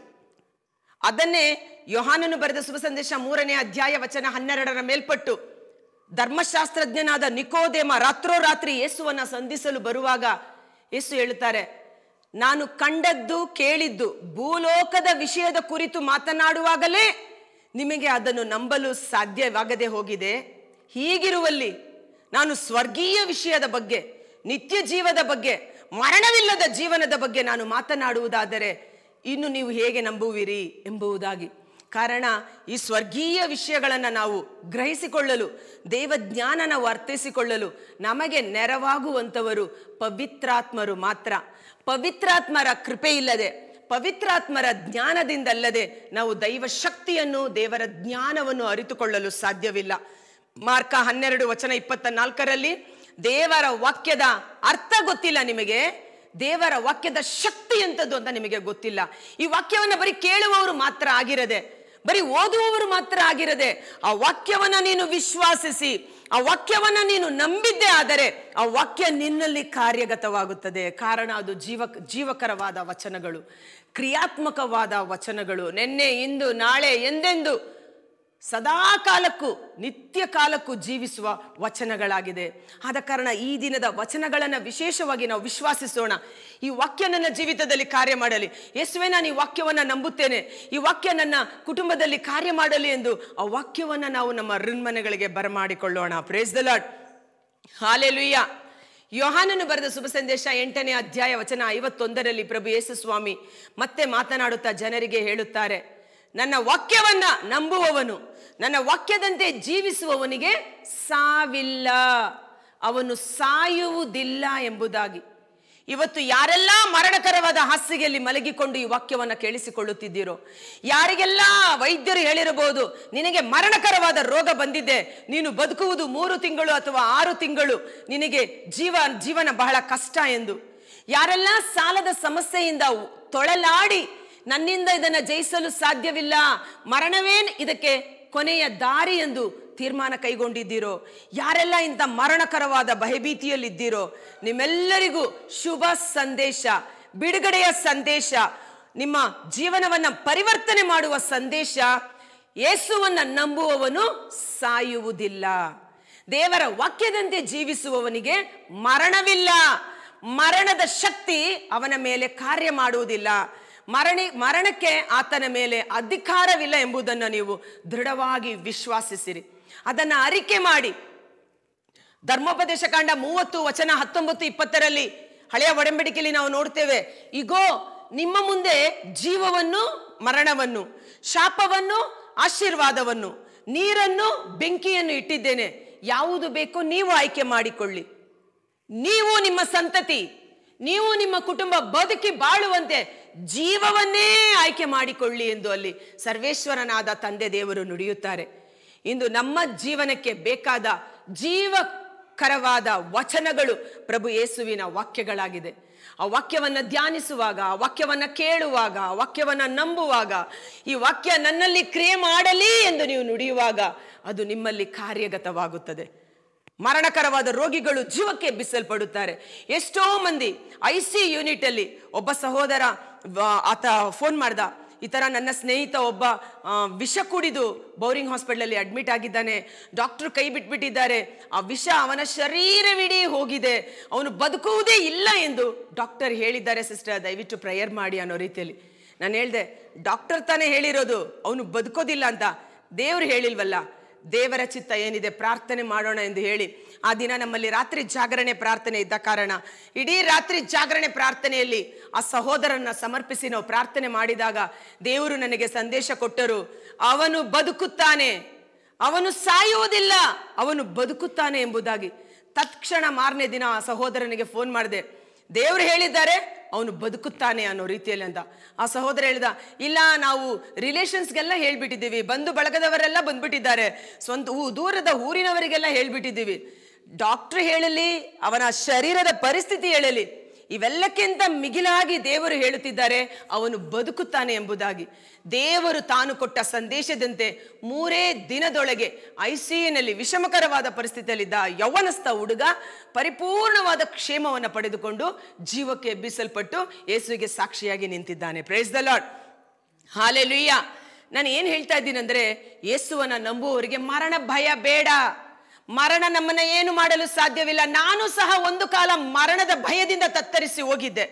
ಅದನ್ನೇ ಯೋಹಾನನು ಬರೆದ ಶುಭ ಸಂದೇಶ ಮೂರನೇ ಅಧ್ಯಾಯ ವಚನ ಹನ್ನೆರಡರ ಮೇಲ್ಪಟ್ಟು ಧರ್ಮಶಾಸ್ತ್ರಜ್ಞನಾದ ನಿಕೋದೇಮ ರಾತ್ರೋರಾತ್ರಿ ಯೇಸುವನ್ನ ಸಂಧಿಸಲು ಬರುವಾಗ ಯೇಸು ಹೇಳುತ್ತಾರೆ ನಾನು ಕಂಡದ್ದು ಕೇಳಿದ್ದು ಭೂಲೋಕದ ವಿಷಯದ ಕುರಿತು ಮಾತನಾಡುವಾಗಲೇ ನಿಮಗೆ ಅದನ್ನು ನಂಬಲು ಸಾಧ್ಯವಾಗದೆ ಹೋಗಿದೆ ಹೀಗಿರುವಲ್ಲಿ ನಾನು ಸ್ವರ್ಗೀಯ ವಿಷಯದ ಬಗ್ಗೆ ನಿತ್ಯ ಜೀವದ ಬಗ್ಗೆ ಮರಣವಿಲ್ಲದ ಜೀವನದ ಬಗ್ಗೆ ನಾನು ಮಾತನಾಡುವುದಾದರೆ ಇನ್ನು ನೀವು ಹೇಗೆ ನಂಬುವಿರಿ ಎಂಬುದಾಗಿ ಕಾರಣ ಈ ಸ್ವರ್ಗೀಯ ವಿಷಯಗಳನ್ನು ನಾವು ಗ್ರಹಿಸಿಕೊಳ್ಳಲು ದೇವಜ್ಞಾನ ನಾವು ಅರ್ಥೈಸಿಕೊಳ್ಳಲು ನಮಗೆ ನೆರವಾಗುವಂಥವರು ಪವಿತ್ರಾತ್ಮರು ಮಾತ್ರ ಪವಿತ್ರಾತ್ಮರ ಕೃಪೆ ಇಲ್ಲದೆ ಪವಿತ್ರಾತ್ಮರ ಜ್ಞಾನದಿಂದಲ್ಲದೆ ನಾವು ದೈವ ಶಕ್ತಿಯನ್ನು ದೇವರ ಜ್ಞಾನವನ್ನು ಅರಿತುಕೊಳ್ಳಲು ಸಾಧ್ಯವಿಲ್ಲ ಮಾರ್ಕ ಹನ್ನೆರಡು ವಚನ ಇಪ್ಪತ್ತ ನಾಲ್ಕರಲ್ಲಿ ದೇವರ ವಾಕ್ಯದ ಅರ್ಥ ಗೊತ್ತಿಲ್ಲ ನಿಮಗೆ ದೇವರ ವಾಕ್ಯದ ಶಕ್ತಿ ಎಂಥದ್ದು ಅಂತ ನಿಮಗೆ ಗೊತ್ತಿಲ್ಲ ಈ ವಾಕ್ಯವನ್ನ ಬರೀ ಕೇಳುವವರು ಮಾತ್ರ ಆಗಿರದೆ ಬರೀ ಓದುವವರು ಮಾತ್ರ ಆಗಿರದೆ ಆ ವಾಕ್ಯವನ್ನ ನೀನು ವಿಶ್ವಾಸಿಸಿ ಆ ವಾಕ್ಯವನ್ನ ನೀನು ನಂಬಿದ್ದೇ ಆದರೆ ಆ ವಾಕ್ಯ ನಿನ್ನಲ್ಲಿ ಕಾರ್ಯಗತವಾಗುತ್ತದೆ ಕಾರಣ ಅದು ಜೀವ ಜೀವಕರವಾದ ವಚನಗಳು ಕ್ರಿಯಾತ್ಮಕವಾದ ವಚನಗಳು ನಿನ್ನೆ ಇಂದು ನಾಳೆ ಎಂದೆಂದು ಸದಾ ಕಾಲಕ್ಕೂ ನಿತ್ಯ ಕಾಲಕ್ಕೂ ಜೀವಿಸುವ ವಚನಗಳಾಗಿದೆ ಆದ ಕಾರಣ ಈ ದಿನದ ವಚನಗಳನ್ನು ವಿಶೇಷವಾಗಿ ನಾವು ವಿಶ್ವಾಸಿಸೋಣ ಈ ವಾಕ್ಯ ನನ್ನ ಜೀವಿತದಲ್ಲಿ ಕಾರ್ಯ ಮಾಡಲಿ ಯೇಸುವೆ ನಾನು ಈ ವಾಕ್ಯವನ್ನು ನಂಬುತ್ತೇನೆ ಈ ವಾಕ್ಯ ನನ್ನ ಕುಟುಂಬದಲ್ಲಿ ಕಾರ್ಯ ಮಾಡಲಿ ಎಂದು ಆ ವಾಕ್ಯವನ್ನು ನಾವು ನಮ್ಮ ಋನ್ಮನೆಗಳಿಗೆ ಬರಮಾಡಿಕೊಳ್ಳೋಣ ಪ್ರೇಸ್ ದ ಲಾಡ್ ಹಾಲೆಲುಯ್ಯ ಯೋಹಾನನು ಬರೆದ ಶುಭ ಸಂದೇಶ ಎಂಟನೇ ಅಧ್ಯಾಯ ವಚನ ಐವತ್ತೊಂದರಲ್ಲಿ ಪ್ರಭು ಯೇಸು ಸ್ವಾಮಿ ಮತ್ತೆ ಮಾತನಾಡುತ್ತಾ ಜನರಿಗೆ ಹೇಳುತ್ತಾರೆ ನನ್ನ ವಾಕ್ಯವನ್ನ ನಂಬುವವನು ನನ್ನ ವಾಕ್ಯದಂತೆ ಜೀವಿಸುವವನಿಗೆ ಸಾವಿಲ್ಲ ಅವನು ಸಾಯುವುದಿಲ್ಲ ಎಂಬುದಾಗಿ ಇವತ್ತು ಯಾರೆಲ್ಲ ಮರಣಕರವಾದ ಹಾಸಿಗೆಯಲ್ಲಿ ಮಲಗಿಕೊಂಡು ಈ ವಾಕ್ಯವನ್ನು ಕೇಳಿಸಿಕೊಳ್ಳುತ್ತಿದ್ದೀರೋ ಯಾರಿಗೆಲ್ಲ ವೈದ್ಯರು ಹೇಳಿರಬಹುದು ನಿನಗೆ ಮರಣಕರವಾದ ರೋಗ ಬಂದಿದೆ ನೀನು ಬದುಕುವುದು ಮೂರು ತಿಂಗಳು ಅಥವಾ ಆರು ತಿಂಗಳು ನಿನಗೆ ಜೀವ ಜೀವನ ಬಹಳ ಕಷ್ಟ ಎಂದು ಯಾರೆಲ್ಲ ಸಾಲದ ಸಮಸ್ಯೆಯಿಂದ ತೊಳಲಾಡಿ ನನ್ನಿಂದ ಇದನ್ನು ಜಯಿಸಲು ಸಾಧ್ಯವಿಲ್ಲ ಮರಣವೇ ಇದಕ್ಕೆ ಕೊನೆಯ ದಾರಿ ಎಂದು ತೀರ್ಮಾನ ಕೈಗೊಂಡಿದ್ದೀರೋ ಯಾರೆಲ್ಲ ಇಂಥ ಮರಣಕರವಾದ ಭಯಭೀತಿಯಲ್ಲಿದ್ದೀರೋ ನಿಮ್ಮೆಲ್ಲರಿಗೂ ಶುಭ ಸಂದೇಶ ಬಿಡುಗಡೆಯ ಸಂದೇಶ ನಿಮ್ಮ ಜೀವನವನ್ನ ಪರಿವರ್ತನೆ ಮಾಡುವ ಸಂದೇಶ ಯೇಸುವನ್ನ ನಂಬುವವನು ಸಾಯುವುದಿಲ್ಲ ದೇವರ ವಾಕ್ಯದಂತೆ ಜೀವಿಸುವವನಿಗೆ ಮರಣವಿಲ್ಲ ಮರಣದ ಶಕ್ತಿ ಅವನ ಮೇಲೆ ಕಾರ್ಯ ಮಾಡುವುದಿಲ್ಲ ಮರಣಿ ಮರಣಕ್ಕೆ ಆತನ ಮೇಲೆ ಅಧಿಕಾರವಿಲ್ಲ ಎಂಬುದನ್ನು ನೀವು ದೃಢವಾಗಿ ವಿಶ್ವಾಸಿಸಿರಿ ಅದನ್ನು ಅರಿಕೆ ಮಾಡಿ ಧರ್ಮೋಪದೇಶ ಕಾಂಡ ಮೂವತ್ತು ವಚನ ಹತ್ತೊಂಬತ್ತು ಇಪ್ಪತ್ತರಲ್ಲಿ ಹಳೆಯ ಒಡಂಬಡಿಕೆಯಲ್ಲಿ ನಾವು ನೋಡ್ತೇವೆ ಇಗೋ ನಿಮ್ಮ ಮುಂದೆ ಜೀವವನ್ನು ಮರಣವನ್ನು ಶಾಪವನ್ನು ಆಶೀರ್ವಾದವನ್ನು ನೀರನ್ನು ಬೆಂಕಿಯನ್ನು ಇಟ್ಟಿದ್ದೇನೆ ಯಾವುದು ಬೇಕೋ ನೀವು ಆಯ್ಕೆ ಮಾಡಿಕೊಳ್ಳಿ ನೀವು ನಿಮ್ಮ ಸಂತತಿ ನೀವು ನಿಮ್ಮ ಕುಟುಂಬ ಬದುಕಿ ಬಾಳುವಂತೆ ಜೀವವನ್ನೇ ಆಯ್ಕೆ ಮಾಡಿಕೊಳ್ಳಿ ಎಂದು ಅಲ್ಲಿ ಸರ್ವೇಶ್ವರನಾದ ತಂದೆ ದೇವರು ನುಡಿಯುತ್ತಾರೆ ಇಂದು ನಮ್ಮ ಜೀವನಕ್ಕೆ ಬೇಕಾದ ಜೀವಕರವಾದ ವಚನಗಳು ಪ್ರಭು ಯೇಸುವಿನ ವಾಕ್ಯಗಳಾಗಿದೆ ಆ ವಾಕ್ಯವನ್ನು ಧ್ಯಾನಿಸುವಾಗ ಆ ವಾಕ್ಯವನ್ನು ಕೇಳುವಾಗ ಆ ವಾಕ್ಯವನ್ನು ನಂಬುವಾಗ ಈ ವಾಕ್ಯ ನನ್ನಲ್ಲಿ ಕ್ರಿಯೆ ಮಾಡಲಿ ಎಂದು ನೀವು ನುಡಿಯುವಾಗ ಅದು ನಿಮ್ಮಲ್ಲಿ ಕಾರ್ಯಗತವಾಗುತ್ತದೆ ಮರಣಕರವಾದ ರೋಗಿಗಳು ಜೀವಕ್ಕೆ ಎಬ್ಬಿಸಲ್ಪಡುತ್ತಾರೆ ಎಷ್ಟೋ ಮಂದಿ ಐ ಸಿ ಯೂನಿಟ್ ಅಲ್ಲಿ ಒಬ್ಬ ಸಹೋದರ ವ- ಆತ ಫೋನ್ ಮಾಡ್ದ ಈ ಥರ ನನ್ನ ಸ್ನೇಹಿತ ಒಬ್ಬ ಆ, ವಿಷ ಕುಡಿದು ಬೌರಿಂಗ್ ಹಾಸ್ಪಿಟಲಲ್ಲಿ ಅಡ್ಮಿಟ್ ಆಗಿದ್ದಾನೆ ಡಾಕ್ಟ್ರು ಕೈ ಬಿಟ್ಬಿಟ್ಟಿದ್ದಾರೆ ಆ ವಿಷ ಅವನ ಶರೀರವಿಡೀ ಹೋಗಿದೆ ಅವನು ಬದುಕುವುದೇ ಇಲ್ಲ ಎಂದು ಡಾಕ್ಟರ್ ಹೇಳಿದ್ದಾರೆ ಸಿಸ್ಟರ್ ದಯವಿಟ್ಟು ಪ್ರೇಯರ್ ಮಾಡಿ ಅನ್ನೋ ರೀತಿಯಲ್ಲಿ ನಾನು ಹೇಳಿದೆ ಡಾಕ್ಟರ್ ತಾನೇ ಹೇಳಿರೋದು ಅವನು ಬದುಕೋದಿಲ್ಲ ಅಂತ ದೇವ್ರು ಹೇಳಿಲ್ವಲ್ಲ ದೇವರ ಚಿತ್ತ ಏನಿದೆ ಪ್ರಾರ್ಥನೆ ಮಾಡೋಣ ಎಂದು ಹೇಳಿ ಆ ದಿನ ನಮ್ಮಲ್ಲಿ ರಾತ್ರಿ ಜಾಗರಣೆ ಪ್ರಾರ್ಥನೆ ಇದ್ದ ಕಾರಣ ಇಡೀ ರಾತ್ರಿ ಜಾಗರಣೆ ಪ್ರಾರ್ಥನೆಯಲ್ಲಿ ಆ ಸಹೋದರನ್ನ ಸಮರ್ಪಿಸಿ ನಾವು ಪ್ರಾರ್ಥನೆ ಮಾಡಿದಾಗ ದೇವರು ನನಗೆ ಸಂದೇಶ ಕೊಟ್ಟರು ಅವನು ಬದುಕುತ್ತಾನೆ ಅವನು ಸಾಯುವುದಿಲ್ಲ ಅವನು ಬದುಕುತ್ತಾನೆ ಎಂಬುದಾಗಿ ತತ್ಕ್ಷಣ ಮಾರನೇ ದಿನ ಆ ಸಹೋದರನಿಗೆ ಫೋನ್ ಮಾಡಿದೆ ದೇವರು ಹೇಳಿದ್ದಾರೆ ಅವನು ಬದುಕುತ್ತಾನೆ ಅನ್ನೋ ರೀತಿಯಲ್ಲಿ ಅಂತ ಆ ಸಹೋದರ ಹೇಳಿದ ಇಲ್ಲ ನಾವು ರಿಲೇಷನ್ಸ್ಗೆಲ್ಲ ಹೇಳ್ಬಿಟ್ಟಿದ್ದೀವಿ ಬಂಧು ಬಳಗದವರೆಲ್ಲ ಬಂದ್ಬಿಟ್ಟಿದ್ದಾರೆ ಸ್ವಂತ ಊ- ದೂರದ ಊರಿನವರಿಗೆಲ್ಲ ಹೇಳ್ಬಿಟ್ಟಿದ್ದೀವಿ ಡಾಕ್ಟರ್ ಹೇಳಲಿ ಅವನ ಶರೀರದ ಪರಿಸ್ಥಿತಿ ಹೇಳಲಿ ಇವೆಲ್ಲಕ್ಕಿಂತ ಮಿಗಿಲಾಗಿ ದೇವರು ಹೇಳುತ್ತಿದ್ದಾರೆ ಅವನು ಬದುಕುತ್ತಾನೆ ಎಂಬುದಾಗಿ ದೇವರು ತಾನು ಕೊಟ್ಟ ಸಂದೇಶದಂತೆ ಮೂರೇ ದಿನದೊಳಗೆ ಐಸಿಯುನಲ್ಲಿ ವಿಷಮಕರವಾದ ಪರಿಸ್ಥಿತಿಯಲ್ಲಿದ್ದ ಯೌವನಸ್ಥ ಹುಡುಗ ಪರಿಪೂರ್ಣವಾದ ಕ್ಷೇಮವನ್ನು ಪಡೆದುಕೊಂಡು ಜೀವಕ್ಕೆ ಎಬ್ಬಿಸಲ್ಪಟ್ಟು ಯೇಸುವಿಗೆ ಸಾಕ್ಷಿಯಾಗಿ ನಿಂತಿದ್ದಾನೆ ಪ್ರೈಸ್ ದ ಲಾರ್ಡ್ ಹಾಲೆಲುಯ್ಯ ನಾನು ಏನು ಹೇಳ್ತಾ ಇದ್ದೀನಂದ್ರೆ ಯೇಸುವನ್ನ ನಂಬುವವರಿಗೆ ಮರಣ ಭಯ ಬೇಡ ಮರಣ ನಮ್ಮನ್ನ ಏನು ಮಾಡಲು ಸಾಧ್ಯವಿಲ್ಲ ನಾನು ಸಹ ಒಂದು ಕಾಲ ಮರಣದ ಭಯದಿಂದ ತತ್ತರಿಸಿ ಹೋಗಿದ್ದೆ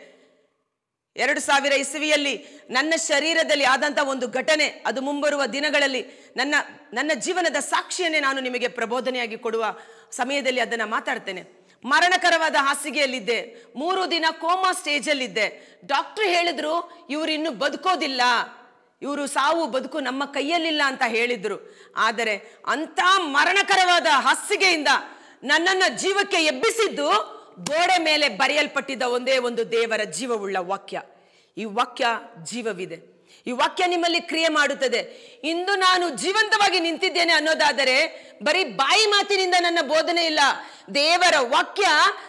ಎರಡು ಸಾವಿರ ಇಸವಿಯಲ್ಲಿ ನನ್ನ ಶರೀರದಲ್ಲಿ ಆದಂಥ ಒಂದು ಘಟನೆ ಅದು ಮುಂಬರುವ ದಿನಗಳಲ್ಲಿ ನನ್ನ ನನ್ನ ಜೀವನದ ಸಾಕ್ಷಿಯನ್ನೇ ನಾನು ನಿಮಗೆ ಪ್ರಬೋಧನೆಯಾಗಿ ಕೊಡುವ ಸಮಯದಲ್ಲಿ ಅದನ್ನು ಮಾತಾಡ್ತೇನೆ ಮರಣಕರವಾದ ಹಾಸಿಗೆಯಲ್ಲಿದ್ದೆ ಮೂರು ದಿನ ಕೋಮಾ ಸ್ಟೇಜಲ್ಲಿದ್ದೆ ಡಾಕ್ಟರ್ ಹೇಳಿದ್ರು ಇವರು ಇನ್ನು ಬದುಕೋದಿಲ್ಲ ಇವರು ಸಾವು ಬದುಕು ನಮ್ಮ ಕೈಯಲ್ಲಿಲ್ಲ ಅಂತ ಹೇಳಿದ್ರು ಆದರೆ ಅಂಥ ಮರಣಕರವಾದ ಹಾಸಿಗೆಯಿಂದ ನನ್ನನ್ನು ಜೀವಕ್ಕೆ ಎಬ್ಬಿಸಿದ್ದು ಗೋಡೆ ಮೇಲೆ ಬರೆಯಲ್ಪಟ್ಟಿದ್ದ ಒಂದೇ ಒಂದು ದೇವರ ಜೀವವುಳ್ಳ ವಾಕ್ಯ ಈ ವಾಕ್ಯ ಜೀವವಿದೆ ಈ ವಾಕ್ಯ ನಿಮ್ಮಲ್ಲಿ ಕ್ರಿಯೆ ಮಾಡುತ್ತದೆ ಇಂದು ನಾನು ಜೀವಂತವಾಗಿ ನಿಂತಿದ್ದೇನೆ ಅನ್ನೋದಾದರೆ ಬರೀ ಬಾಯಿ ಮಾತಿನಿಂದ ನನ್ನ ಬೋಧನೆ ಇಲ್ಲ ದೇವರ ವಾಕ್ಯ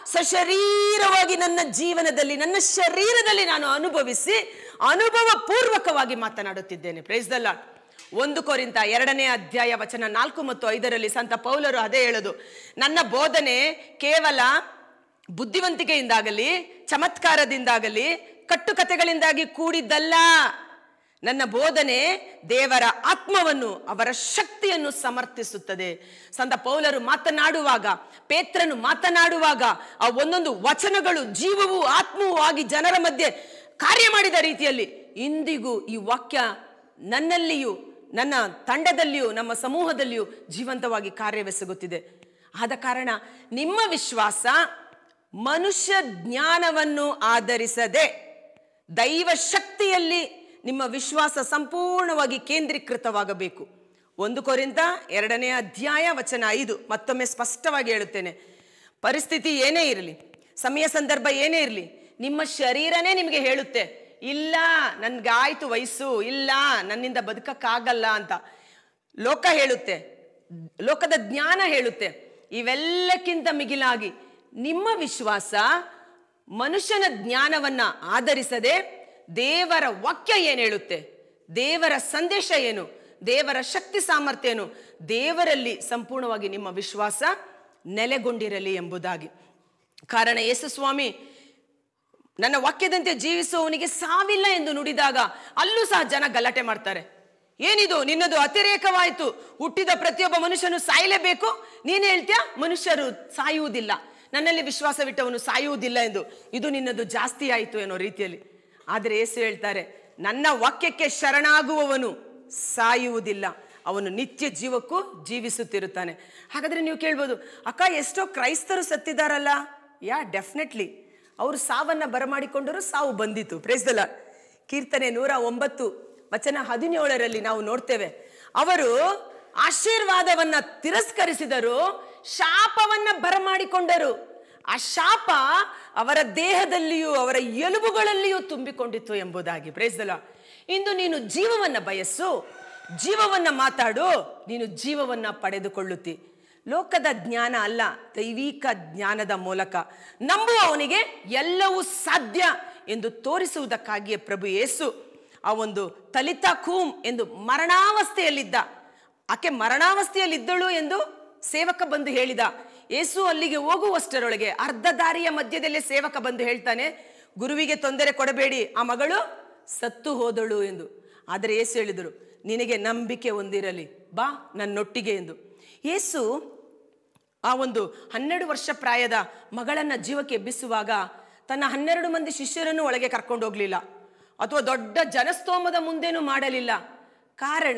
ಸಶರೀರವಾಗಿ ನನ್ನ ಜೀವನದಲ್ಲಿ ನನ್ನ ಶರೀರದಲ್ಲಿ ನಾನು ಅನುಭವಿಸಿ ಅನುಭವ ಪೂರ್ವಕವಾಗಿ ಮಾತನಾಡುತ್ತಿದ್ದೇನೆ ಪ್ರೈಸ್ ದಲ್ಲ ಒಂದು ಕೊರಿಂತ ಎರಡನೇ ಅಧ್ಯಾಯ ವಚನ ನಾಲ್ಕು ಮತ್ತು ಐದರಲ್ಲಿ ಸಂತ ಪೌಲರು ಅದೇ ಹೇಳೋದು ನನ್ನ ಬೋಧನೆ ಕೇವಲ ಬುದ್ಧಿವಂತಿಕೆಯಿಂದಾಗಲಿ ಚಮತ್ಕಾರದಿಂದಾಗಲಿ ಕಟ್ಟುಕತೆಗಳಿಂದಾಗಿ ಕೂಡಿದ್ದಲ್ಲ ನನ್ನ ಬೋಧನೆ ದೇವರ ಆತ್ಮವನ್ನು ಅವರ ಶಕ್ತಿಯನ್ನು ಸಮರ್ಥಿಸುತ್ತದೆ ಸಂತ ಪೌಲರು ಮಾತನಾಡುವಾಗ ಪೇತ್ರನು ಮಾತನಾಡುವಾಗ ಆ ಒಂದೊಂದು ವಚನಗಳು ಜೀವವೂ ಆತ್ಮವೂ ಆಗಿ ಜನರ ಮಧ್ಯೆ ಕಾರ್ಯ ಮಾಡಿದ ರೀತಿಯಲ್ಲಿ ಇಂದಿಗೂ ಈ ವಾಕ್ಯ ನನ್ನಲ್ಲಿಯೂ ನನ್ನ ತಂಡದಲ್ಲಿಯೂ ನಮ್ಮ ಸಮೂಹದಲ್ಲಿಯೂ ಜೀವಂತವಾಗಿ ಕಾರ್ಯವೆಸಗುತ್ತಿದೆ ಆದ ಕಾರಣ ನಿಮ್ಮ ವಿಶ್ವಾಸ ಮನುಷ್ಯ ಜ್ಞಾನವನ್ನು ಆಧರಿಸದೆ ದೈವ ಶಕ್ತಿಯಲ್ಲಿ ನಿಮ್ಮ ವಿಶ್ವಾಸ ಸಂಪೂರ್ಣವಾಗಿ ಕೇಂದ್ರೀಕೃತವಾಗಬೇಕು ಒಂದು ಕೊರಿಂದ ಎರಡನೇ ಅಧ್ಯಾಯ ವಚನ ಐದು ಮತ್ತೊಮ್ಮೆ ಸ್ಪಷ್ಟವಾಗಿ ಹೇಳುತ್ತೇನೆ ಪರಿಸ್ಥಿತಿ ಏನೇ ಇರಲಿ ಸಮಯ ಸಂದರ್ಭ ಏನೇ ಇರಲಿ ನಿಮ್ಮ ಶರೀರನೇ ನಿಮಗೆ ಹೇಳುತ್ತೆ ಇಲ್ಲ ನನ್ಗಾಯ್ತು ವಯಸ್ಸು ಇಲ್ಲ ನನ್ನಿಂದ ಬದುಕಕ್ಕಾಗಲ್ಲ ಅಂತ ಲೋಕ ಹೇಳುತ್ತೆ ಲೋಕದ ಜ್ಞಾನ ಹೇಳುತ್ತೆ ಇವೆಲ್ಲಕ್ಕಿಂತ ಮಿಗಿಲಾಗಿ ನಿಮ್ಮ ವಿಶ್ವಾಸ ಮನುಷ್ಯನ ಜ್ಞಾನವನ್ನ ಆಧರಿಸದೆ ದೇವರ ವಾಕ್ಯ ಏನು ಹೇಳುತ್ತೆ ದೇವರ ಸಂದೇಶ ಏನು ದೇವರ ಶಕ್ತಿ ಸಾಮರ್ಥ್ಯ ಏನು ದೇವರಲ್ಲಿ ಸಂಪೂರ್ಣವಾಗಿ ನಿಮ್ಮ ವಿಶ್ವಾಸ ನೆಲೆಗೊಂಡಿರಲಿ ಎಂಬುದಾಗಿ ಕಾರಣ ಯೇಸು ಸ್ವಾಮಿ ನನ್ನ ವಾಕ್ಯದಂತೆ ಜೀವಿಸುವವನಿಗೆ ಸಾವಿಲ್ಲ ಎಂದು ನುಡಿದಾಗ ಅಲ್ಲೂ ಸಹ ಜನ ಗಲಾಟೆ ಮಾಡ್ತಾರೆ ಏನಿದು ನಿನ್ನದು ಅತಿರೇಕವಾಯಿತು ಹುಟ್ಟಿದ ಪ್ರತಿಯೊಬ್ಬ ಮನುಷ್ಯನು ಸಾಯಲೇಬೇಕು ನೀನು ಹೇಳ್ತೀಯ ಮನುಷ್ಯರು ಸಾಯುವುದಿಲ್ಲ ನನ್ನಲ್ಲಿ ವಿಶ್ವಾಸವಿಟ್ಟವನು ಸಾಯುವುದಿಲ್ಲ ಎಂದು ಇದು ನಿನ್ನದು ಜಾಸ್ತಿ ಆಯಿತು ಅನ್ನೋ ರೀತಿಯಲ್ಲಿ ಆದರೆ ಏಸು ಹೇಳ್ತಾರೆ ನನ್ನ ವಾಕ್ಯಕ್ಕೆ ಶರಣಾಗುವವನು ಸಾಯುವುದಿಲ್ಲ ಅವನು ನಿತ್ಯ ಜೀವಕ್ಕೂ ಜೀವಿಸುತ್ತಿರುತ್ತಾನೆ ಹಾಗಾದ್ರೆ ನೀವು ಕೇಳ್ಬೋದು ಅಕ್ಕ ಎಷ್ಟೋ ಕ್ರೈಸ್ತರು ಸತ್ತಿದಾರಲ್ಲ ಯಾ ಡೆಫಿನೆಟ್ಲಿ ಅವರು ಸಾವನ್ನ ಬರಮಾಡಿಕೊಂಡರು ಸಾವು ಬಂದಿತು ಪ್ರೇಸ್ದಲ್ಲ ಕೀರ್ತನೆ ನೂರ ಒಂಬತ್ತು ವಚನ ಹದಿನೇಳರಲ್ಲಿ ನಾವು ನೋಡ್ತೇವೆ ಅವರು ಆಶೀರ್ವಾದವನ್ನ ತಿರಸ್ಕರಿಸಿದರು ಶಾಪವನ್ನ ಬರಮಾಡಿಕೊಂಡರು ಆ ಶಾಪ ಅವರ ದೇಹದಲ್ಲಿಯೂ ಅವರ ಎಲುಬುಗಳಲ್ಲಿಯೂ ತುಂಬಿಕೊಂಡಿತ್ತು ಎಂಬುದಾಗಿ ಪ್ರೇಸ್ದಲ್ಲ ಇಂದು ನೀನು ಜೀವವನ್ನ ಬಯಸ್ಸು ಜೀವವನ್ನ ಮಾತಾಡು ನೀನು ಜೀವವನ್ನ ಪಡೆದುಕೊಳ್ಳುತ್ತಿ ಲೋಕದ ಜ್ಞಾನ ಅಲ್ಲ ದೈವಿಕ ಜ್ಞಾನದ ಮೂಲಕ ನಂಬುವವನಿಗೆ ಎಲ್ಲವೂ ಸಾಧ್ಯ ಎಂದು ತೋರಿಸುವುದಕ್ಕಾಗಿಯೇ ಪ್ರಭು ಯೇಸು ಆ ಒಂದು ತಲಿತ ಕೂಮ್ ಎಂದು ಮರಣಾವಸ್ಥೆಯಲ್ಲಿದ್ದ ಆಕೆ ಮರಣಾವಸ್ಥೆಯಲ್ಲಿದ್ದಳು ಎಂದು ಸೇವಕ ಬಂದು ಹೇಳಿದ ಯೇಸು ಅಲ್ಲಿಗೆ ಹೋಗುವಷ್ಟರೊಳಗೆ ಅರ್ಧ ದಾರಿಯ ಮಧ್ಯದಲ್ಲೇ ಸೇವಕ ಬಂದು ಹೇಳ್ತಾನೆ ಗುರುವಿಗೆ ತೊಂದರೆ ಕೊಡಬೇಡಿ ಆ ಮಗಳು ಸತ್ತು ಹೋದಳು ಎಂದು ಆದರೆ ಯೇಸು ಹೇಳಿದರು ನಿನಗೆ ನಂಬಿಕೆ ಹೊಂದಿರಲಿ ಬಾ ನನ್ನೊಟ್ಟಿಗೆ ಎಂದು ಯೇಸು ಆ ಒಂದು ಹನ್ನೆರಡು ವರ್ಷ ಪ್ರಾಯದ ಮಗಳನ್ನ ಜೀವಕ್ಕೆ ಎಬ್ಬಿಸುವಾಗ ತನ್ನ ಹನ್ನೆರಡು ಮಂದಿ ಶಿಷ್ಯರನ್ನು ಒಳಗೆ ಕರ್ಕೊಂಡು ಹೋಗ್ಲಿಲ್ಲ ಅಥವಾ ದೊಡ್ಡ ಜನಸ್ತೋಮದ ಮುಂದೇನೂ ಮಾಡಲಿಲ್ಲ ಕಾರಣ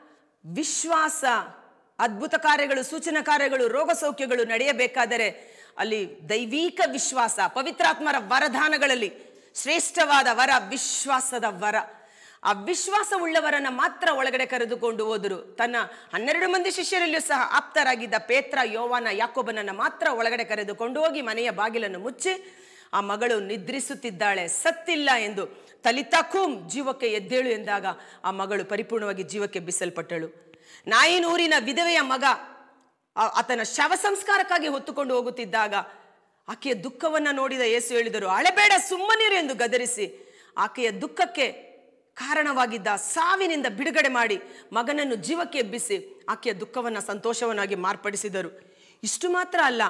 ವಿಶ್ವಾಸ ಅದ್ಭುತ ಕಾರ್ಯಗಳು ಸೂಚನಾ ಕಾರ್ಯಗಳು ರೋಗ ಸೌಖ್ಯಗಳು ನಡೆಯಬೇಕಾದರೆ ಅಲ್ಲಿ ದೈವಿಕ ವಿಶ್ವಾಸ ಪವಿತ್ರಾತ್ಮರ ವರದಾನಗಳಲ್ಲಿ ಶ್ರೇಷ್ಠವಾದ ವರ ವಿಶ್ವಾಸದ ವರ ಆ ವಿಶ್ವಾಸವುಳ್ಳವರನ್ನ ಮಾತ್ರ ಒಳಗಡೆ ಕರೆದುಕೊಂಡು ಹೋದರು ತನ್ನ ಹನ್ನೆರಡು ಮಂದಿ ಶಿಷ್ಯರಲ್ಲಿಯೂ ಸಹ ಆಪ್ತರಾಗಿದ್ದ ಪೇತ್ರ ಯೋವಾನ ಯಾಕೋಬನನ್ನ ಮಾತ್ರ ಒಳಗಡೆ ಕರೆದುಕೊಂಡು ಹೋಗಿ ಮನೆಯ ಬಾಗಿಲನ್ನು ಮುಚ್ಚಿ ಆ ಮಗಳು ನಿದ್ರಿಸುತ್ತಿದ್ದಾಳೆ ಸತ್ತಿಲ್ಲ ಎಂದು ತಲಿತಕೂಮ್ ಜೀವಕ್ಕೆ ಎದ್ದೇಳು ಎಂದಾಗ ಆ ಮಗಳು ಪರಿಪೂರ್ಣವಾಗಿ ಜೀವಕ್ಕೆ ಬಿಸಲ್ಪಟ್ಟಳು ನಾಯಿನೂರಿನ ವಿಧವೆಯ ಮಗ ಆ- ಆತನ ಶವ ಸಂಸ್ಕಾರಕ್ಕಾಗಿ ಹೊತ್ತುಕೊಂಡು ಹೋಗುತ್ತಿದ್ದಾಗ ಆಕೆಯ ದುಃಖವನ್ನ ನೋಡಿದ ಯೇಸು ಹೇಳಿದರು ಅಳೆಬೇಡ ಸುಮ್ಮನಿರು ಎಂದು ಗದರಿಸಿ ಆಕೆಯ ದುಃಖಕ್ಕೆ ಕಾರಣವಾಗಿದ್ದ ಸಾವಿನಿಂದ ಬಿಡುಗಡೆ ಮಾಡಿ ಮಗನನ್ನು ಜೀವಕ್ಕೆ ಎಬ್ಬಿಸಿ ಆಕೆಯ ದುಃಖವನ್ನ ಸಂತೋಷವನ್ನಾಗಿ ಮಾರ್ಪಡಿಸಿದರು ಇಷ್ಟು ಮಾತ್ರ ಅಲ್ಲ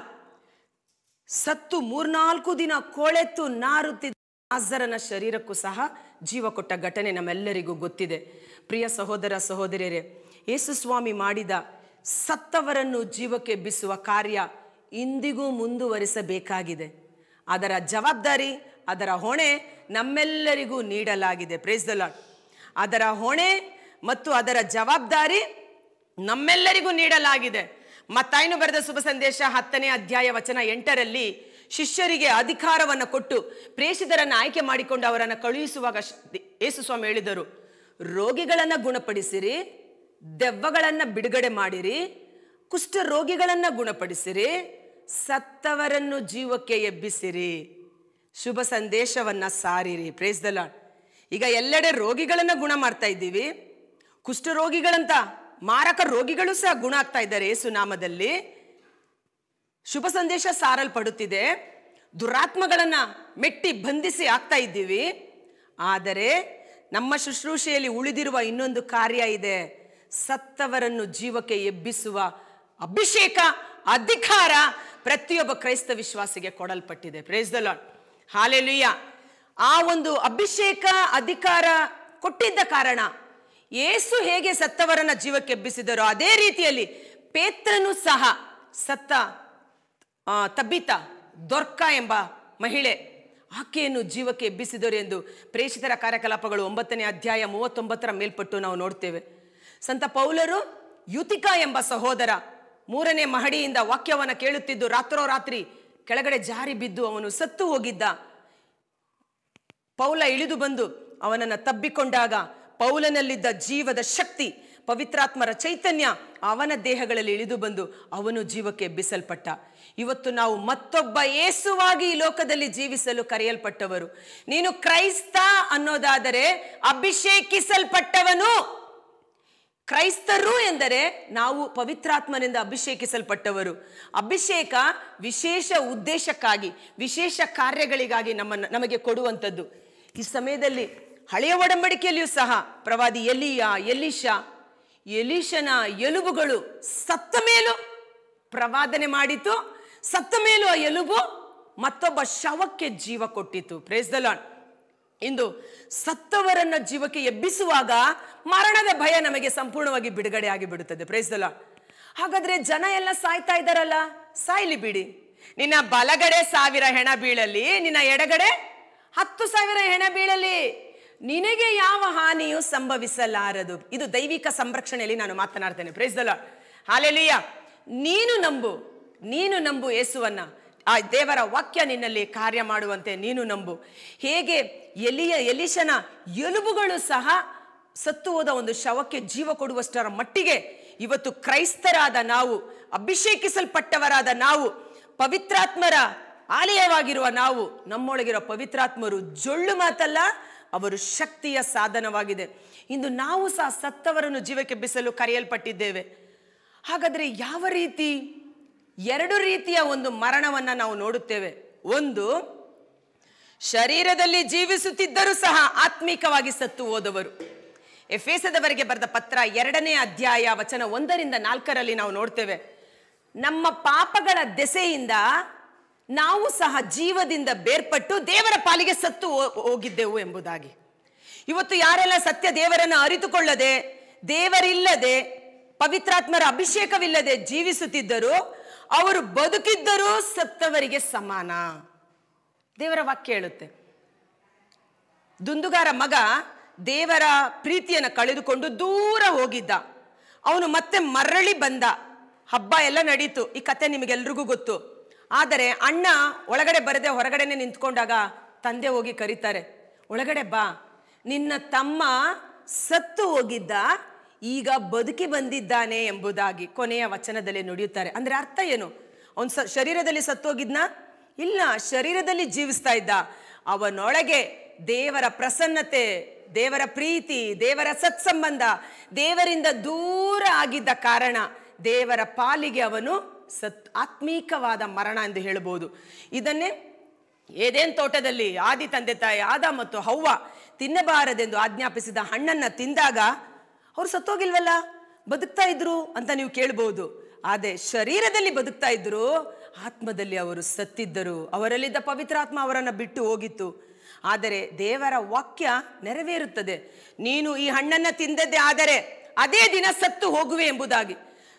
ಸತ್ತು ಮೂರ್ನಾಲ್ಕು ದಿನ ಕೊಳೆತು ನಾರುತ್ತಿದ್ದ ಲಾಜರನ ಶರೀರಕ್ಕೂ ಸಹ ಜೀವ ಕೊಟ್ಟ ಘಟನೆ ನಮ್ಮೆಲ್ಲರಿಗೂ ಗೊತ್ತಿದೆ ಪ್ರಿಯ ಸಹೋದರ ಸಹೋದರಿಯರೇ ಯೇಸು ಸ್ವಾಮಿ ಮಾಡಿದ ಸತ್ತವರನ್ನು ಜೀವಕ್ಕೆ ಎಬ್ಬಿಸುವ ಕಾರ್ಯ ಇಂದಿಗೂ ಮುಂದುವರಿಸಬೇಕಾಗಿದೆ ಅದರ ಜವಾಬ್ದಾರಿ ಅದರ ಹೊಣೆ ನಮ್ಮೆಲ್ಲರಿಗೂ ನೀಡಲಾಗಿದೆ ಪ್ರೇಸ್ ದ ಲಾರ್ಡ್ ಅದರ ಹೊಣೆ ಮತ್ತು ಅದರ ಜವಾಬ್ದಾರಿ ನಮ್ಮೆಲ್ಲರಿಗೂ ನೀಡಲಾಗಿದೆ ಮತ್ತಾಯ್ನು ಬರೆದ ಶುಭ ಸಂದೇಶ ಹತ್ತನೇ ಅಧ್ಯಾಯ ವಚನ ಎಂಟರಲ್ಲಿ ಶಿಷ್ಯರಿಗೆ ಅಧಿಕಾರವನ್ನು ಕೊಟ್ಟು ಪ್ರೇಷಿತರನ್ನು ಆಯ್ಕೆ ಮಾಡಿಕೊಂಡು ಅವರನ್ನು ಕಳುಹಿಸುವಾಗ ಶ್- ಯೇಸು ಸ್ವಾಮಿ ಹೇಳಿದರು ರೋಗಿಗಳನ್ನು ಗುಣಪಡಿಸಿರಿ ದೆವ್ವಗಳನ್ನು ಬಿಡುಗಡೆ ಮಾಡಿರಿ ಕುಷ್ಠ ರೋಗಿಗಳನ್ನು ಗುಣಪಡಿಸಿರಿ ಸತ್ತವರನ್ನು ಜೀವಕ್ಕೆ ಎಬ್ಬಿಸಿರಿ ಶುಭ ಸಂದೇಶವನ್ನ ಸಾರಿರಿ ಪ್ರೇಸ್ ದ ಲಾರ್ಡ್ ಈಗ ಎಲ್ಲೆಡೆ ರೋಗಿಗಳನ್ನ ಗುಣ ಮಾಡ್ತಾ ಇದ್ದೀವಿ ಕುಷ್ಠ ರೋಗಿಗಳಂತ ಮಾರಕ ರೋಗಿಗಳು ಸಹ ಗುಣ ಆಗ್ತಾ ಇದ್ದಾರೆ ಯೇಸು ನಾಮದಲ್ಲಿ ಶುಭ ಸಂದೇಶ ಸಾರಲ್ಪಡುತ್ತಿದೆ ದುರಾತ್ಮಗಳನ್ನ ಮೆಟ್ಟಿ ಬಂಧಿಸಿ ಆಗ್ತಾ ಇದ್ದೀವಿ ಆದರೆ ನಮ್ಮ ಶುಶ್ರೂಷೆಯಲ್ಲಿ ಉಳಿದಿರುವ ಇನ್ನೊಂದು ಕಾರ್ಯ ಇದೆ ಸತ್ತವರನ್ನು ಜೀವಕ್ಕೆ ಎಬ್ಬಿಸುವ ಅಭಿಷೇಕ ಅಧಿಕಾರ ಪ್ರತಿಯೊಬ್ಬ ಕ್ರೈಸ್ತ ವಿಶ್ವಾಸಿಗೆ ಕೊಡಲ್ಪಟ್ಟಿದೆ ಪ್ರೇಸ್ ದ ಲಾರ್ಡ್ ಹಾಲೆಲುಯ್ಯ ಆ ಒಂದು ಅಭಿಷೇಕ ಅಧಿಕಾರ ಕೊಟ್ಟಿದ್ದ ಕಾರಣ ಯೇಸು ಹೇಗೆ ಸತ್ತವರನ್ನ ಜೀವಕ್ಕೆ ಎಬ್ಬಿಸಿದರೋ ಅದೇ ರೀತಿಯಲ್ಲಿ ಪೇತ್ರನು ಸಹ ಸತ್ತ ಆ, ತಬ್ಬಿತ ದೊರ್ಕ ಎಂಬ ಮಹಿಳೆ ಆಕೆಯನ್ನು ಜೀವಕ್ಕೆ ಎಬ್ಬಿಸಿದರು ಎಂದು ಪ್ರೇಷಿತರ ಕಾರ್ಯಕಲಾಪಗಳು ಒಂಬತ್ತನೇ ಅಧ್ಯಾಯ ಮೂವತ್ತೊಂಬತ್ತರ ಮೇಲ್ಪಟ್ಟು ನಾವು ನೋಡ್ತೇವೆ ಸಂತ ಪೌಲರು ಯುತಿಕ ಎಂಬ ಸಹೋದರ ಮೂರನೇ ಮಹಡಿಯಿಂದ ವಾಕ್ಯವನ್ನು ಕೇಳುತ್ತಿದ್ದು ರಾತ್ರೋರಾತ್ರಿ ಕೆಳಗಡೆ ಜಾರಿ ಬಿದ್ದು ಅವನು ಸತ್ತು ಹೋಗಿದ್ದ ಪೌಲ ಇಳಿದು ಬಂದು ಅವನನ್ನು ತಬ್ಬಿಕೊಂಡಾಗ ಪೌಲನಲ್ಲಿದ್ದ ಜೀವದ ಶಕ್ತಿ ಪವಿತ್ರಾತ್ಮರ ಚೈತನ್ಯ ಅವನ ದೇಹಗಳಲ್ಲಿ ಇಳಿದು ಬಂದು ಅವನು ಜೀವಕ್ಕೆ ಎಬ್ಬಿಸಲ್ಪಟ್ಟ ಇವತ್ತು ನಾವು ಮತ್ತೊಬ್ಬ ಯೇಸುವಾಗಿ ಈ ಲೋಕದಲ್ಲಿ ಜೀವಿಸಲು ಕರೆಯಲ್ಪಟ್ಟವರು ನೀನು ಕ್ರೈಸ್ತ ಅನ್ನೋದಾದರೆ ಅಭಿಷೇಕಿಸಲ್ಪಟ್ಟವನು ಕ್ರೈಸ್ತರು ಎಂದರೆ ನಾವು ಪವಿತ್ರಾತ್ಮನಿಂದ ಅಭಿಷೇಕಿಸಲ್ಪಟ್ಟವರು ಅಭಿಷೇಕ ವಿಶೇಷ ಉದ್ದೇಶಕ್ಕಾಗಿ ವಿಶೇಷ ಕಾರ್ಯಗಳಿಗಾಗಿ ನಮ್ಮನ್ನು ನಮಗೆ ಕೊಡುವಂಥದ್ದು ಈ ಸಮಯದಲ್ಲಿ ಹಳೆಯ ಒಡಂಬಡಿಕೆಯಲ್ಲಿಯೂ ಸಹ ಪ್ರವಾದಿ ಎಲಿಯ ಎಲಿಶಾ ಎಲಿಶನ ಎಲುಬುಗಳು ಸತ್ತ ಮೇಲೂ ಪ್ರವಾದನೆ ಮಾಡಿತು ಸತ್ತ ಮೇಲೂ ಆ ಎಲುಬು ಮತ್ತೊಬ್ಬ ಶವಕ್ಕೆ ಜೀವ ಕೊಟ್ಟಿತು ಪ್ರೇಸ್ ದ ಲಾರ್ಡ್ ಇಂದು ಸತ್ತವರನ್ನ ಜೀವಕ್ಕೆ ಎಬ್ಬಿಸುವಾಗ ಮರಣದ ಭಯ ನಮಗೆ ಸಂಪೂರ್ಣವಾಗಿ ಬಿಡುಗಡೆ ಆಗಿ ಬಿಡುತ್ತದೆ ಪ್ರೈಸಲ್ಲ ಹಾಗಾದ್ರೆ ಜನ ಎಲ್ಲ ಸಾಯ್ತಾ ಇದ್ದಾರಲ್ಲ ಸಾಯ್ಲಿ ಬಿಡಿ ನಿನ್ನ ಬಲಗಡೆ ಸಾವಿರ ಹೆಣ ಬೀಳಲಿ ನಿನ್ನ ಎಡಗಡೆ ಹತ್ತು ಸಾವಿರ ಹೆಣ ಬೀಳಲಿ ನಿನಗೆ ಯಾವ ಹಾನಿಯೂ ಸಂಭವಿಸಲಾರದು ಇದು ದೈವಿಕ ಸಂರಕ್ಷಣೆಯಲ್ಲಿ ನಾನು ಮಾತನಾಡ್ತೇನೆ ಪ್ರೈಸ್ ದ ಲಾರ್ಡ್ ಹಾಲೆಲುಯ್ಯ ನೀನು ನಂಬು ನೀನು ನಂಬು ಯೇಸುವನ್ನ ಆ ದೇವರ ವಾಕ್ಯ ನಿನ್ನಲ್ಲಿ ಕಾರ್ಯ ಮಾಡುವಂತೆ ನೀನು ನಂಬು ಹೇಗೆ ಎಲಿಯ ಎಲಿಶನ ಎಲುಬುಗಳು ಸಹ ಸತ್ತು ಹೋದ ಒಂದು ಶವಕ್ಕೆ ಜೀವ ಕೊಡುವಷ್ಟರ ಮಟ್ಟಿಗೆ ಇವತ್ತು ಕ್ರೈಸ್ತರಾದ ನಾವು ಅಭಿಷೇಕಿಸಲ್ಪಟ್ಟವರಾದ ನಾವು ಪವಿತ್ರಾತ್ಮರ ಆಲಯವಾಗಿರುವ ನಾವು ನಮ್ಮೊಳಗಿರೋ ಪವಿತ್ರಾತ್ಮರು ಜೊಳ್ಳು ಮಾತಲ್ಲ ಅವರು ಶಕ್ತಿಯ ಸಾಧನವಾಗಿದೆ ಇಂದು ನಾವು ಸಹ ಸತ್ತವರನ್ನು ಜೀವಕ್ಕೆ ಬಿಸಲು ಕರೆಯಲ್ಪಟ್ಟಿದ್ದೇವೆ ಹಾಗಾದ್ರೆ ಯಾವ ರೀತಿ ಎರಡು ರೀತಿಯ ಒಂದು ಮರಣವನ್ನ ನಾವು ನೋಡುತ್ತೇವೆ ಒಂದು ಶರೀರದಲ್ಲಿ ಜೀವಿಸುತ್ತಿದ್ದರೂ ಸಹ ಆತ್ಮಿಕವಾಗಿ ಸತ್ತು ಹೋದವರು ಎಫೇಸದವರೆಗೆ ಬರೆದ ಪತ್ರ ಎರಡನೇ ಅಧ್ಯಾಯ ವಚನ ಒಂದರಿಂದ ನಾಲ್ಕರಲ್ಲಿ ನಾವು ನೋಡ್ತೇವೆ ನಮ್ಮ ಪಾಪಗಳ ದೆಸೆಯಿಂದ ನಾವು ಸಹ ಜೀವದಿಂದ ಬೇರ್ಪಟ್ಟು ದೇವರ ಪಾಲಿಗೆ ಸತ್ತು ಹೋ- ಹೋಗಿದ್ದೆವು ಎಂಬುದಾಗಿ ಇವತ್ತು ಯಾರೆಲ್ಲ ಸತ್ಯ ದೇವರನ್ನು ಅರಿತುಕೊಳ್ಳದೆ ದೇವರಿಲ್ಲದೆ ಪವಿತ್ರಾತ್ಮರ ಅಭಿಷೇಕವಿಲ್ಲದೆ ಜೀವಿಸುತ್ತಿದ್ದರು ಅವರು ಬದುಕಿದ್ದರೂ ಸತ್ತವರಿಗೆ ಸಮಾನ ದೇವರ ವಾಕ್ಯ ಹೇಳುತ್ತೆ ದುಂದುಗಾರ ಮಗ ದೇವರ ಪ್ರೀತಿಯನ್ನು ಕಳೆದುಕೊಂಡು ದೂರ ಹೋಗಿದ್ದ ಅವನು ಮತ್ತೆ ಮರಳಿ ಬಂದ ಹಬ್ಬ ಎಲ್ಲ ನಡೀತು ಈ ಕತೆ ನಿಮಗೆಲ್ರಿಗೂ ಗೊತ್ತು ಆದರೆ ಅಣ್ಣ ಒಳಗಡೆ ಬರದೆ ಹೊರಗಡೆನೆ ನಿಂತ್ಕೊಂಡಾಗ ತಂದೆ ಹೋಗಿ ಕರೀತಾರೆ ಒಳಗಡೆ ಬಾ ನಿನ್ನ ತಮ್ಮ ಸತ್ತು ಹೋಗಿದ್ದ ಈಗ ಬದುಕಿ ಬಂದಿದ್ದಾನೆ ಎಂಬುದಾಗಿ ಕೊನೆಯ ವಚನದಲ್ಲಿ ನುಡಿಯುತ್ತಾರೆ ಅಂದ್ರೆ ಅರ್ಥ ಏನು ಅವನು ಸ ಶರೀರದಲ್ಲಿ ಸತ್ತೋಗಿದ್ನ ಇಲ್ಲ ಶರೀರದಲ್ಲಿ ಜೀವಿಸ್ತಾ ಇದ್ದ ಅವನೊಳಗೆ ದೇವರ ಪ್ರಸನ್ನತೆ ದೇವರ ಪ್ರೀತಿ ದೇವರ ಸತ್ಸಂಬಂಧ ದೇವರಿಂದ ದೂರ ಆಗಿದ್ದ ಕಾರಣ ದೇವರ ಪಾಲಿಗೆ ಅವನು ಸತ್ ಆತ್ಮೀಕವಾದ ಮರಣ ಎಂದು ಹೇಳಬಹುದು ಇದನ್ನೇ ಏದೇನ್ ತೋಟದಲ್ಲಿ ಆದಿ ತಂದೆ ತಾಯಿ ಆದ ಮತ್ತು ಹವ್ವ ತಿನ್ನಬಾರದೆಂದು ಆಜ್ಞಾಪಿಸಿದ ಹಣ್ಣನ್ನ ತಿಂದಾಗ ಅವ್ರು ಸತ್ತೋಗಿಲ್ವಲ್ಲ ಬದುಕ್ತಾ ಇದ್ರು ಅಂತ ನೀವು ಕೇಳ್ಬೋದು ಆದರೆ ಶರೀರದಲ್ಲಿ ಬದುಕ್ತಾ ಇದ್ರು ಆತ್ಮದಲ್ಲಿ ಅವರು ಸತ್ತಿದ್ದರು ಅವರಲ್ಲಿದ್ದ ಪವಿತ್ರಾತ್ಮ ಅವರನ್ನು ಬಿಟ್ಟು ಹೋಗಿತ್ತು ಆದರೆ ದೇವರ ವಾಕ್ಯ ನೆರವೇರುತ್ತದೆ ನೀನು ಈ ಹಣ್ಣನ್ನ ತಿಂದದ್ದೇ ಆದರೆ ಅದೇ ದಿನ ಸತ್ತು ಹೋಗುವೆ ಎಂಬುದಾಗಿ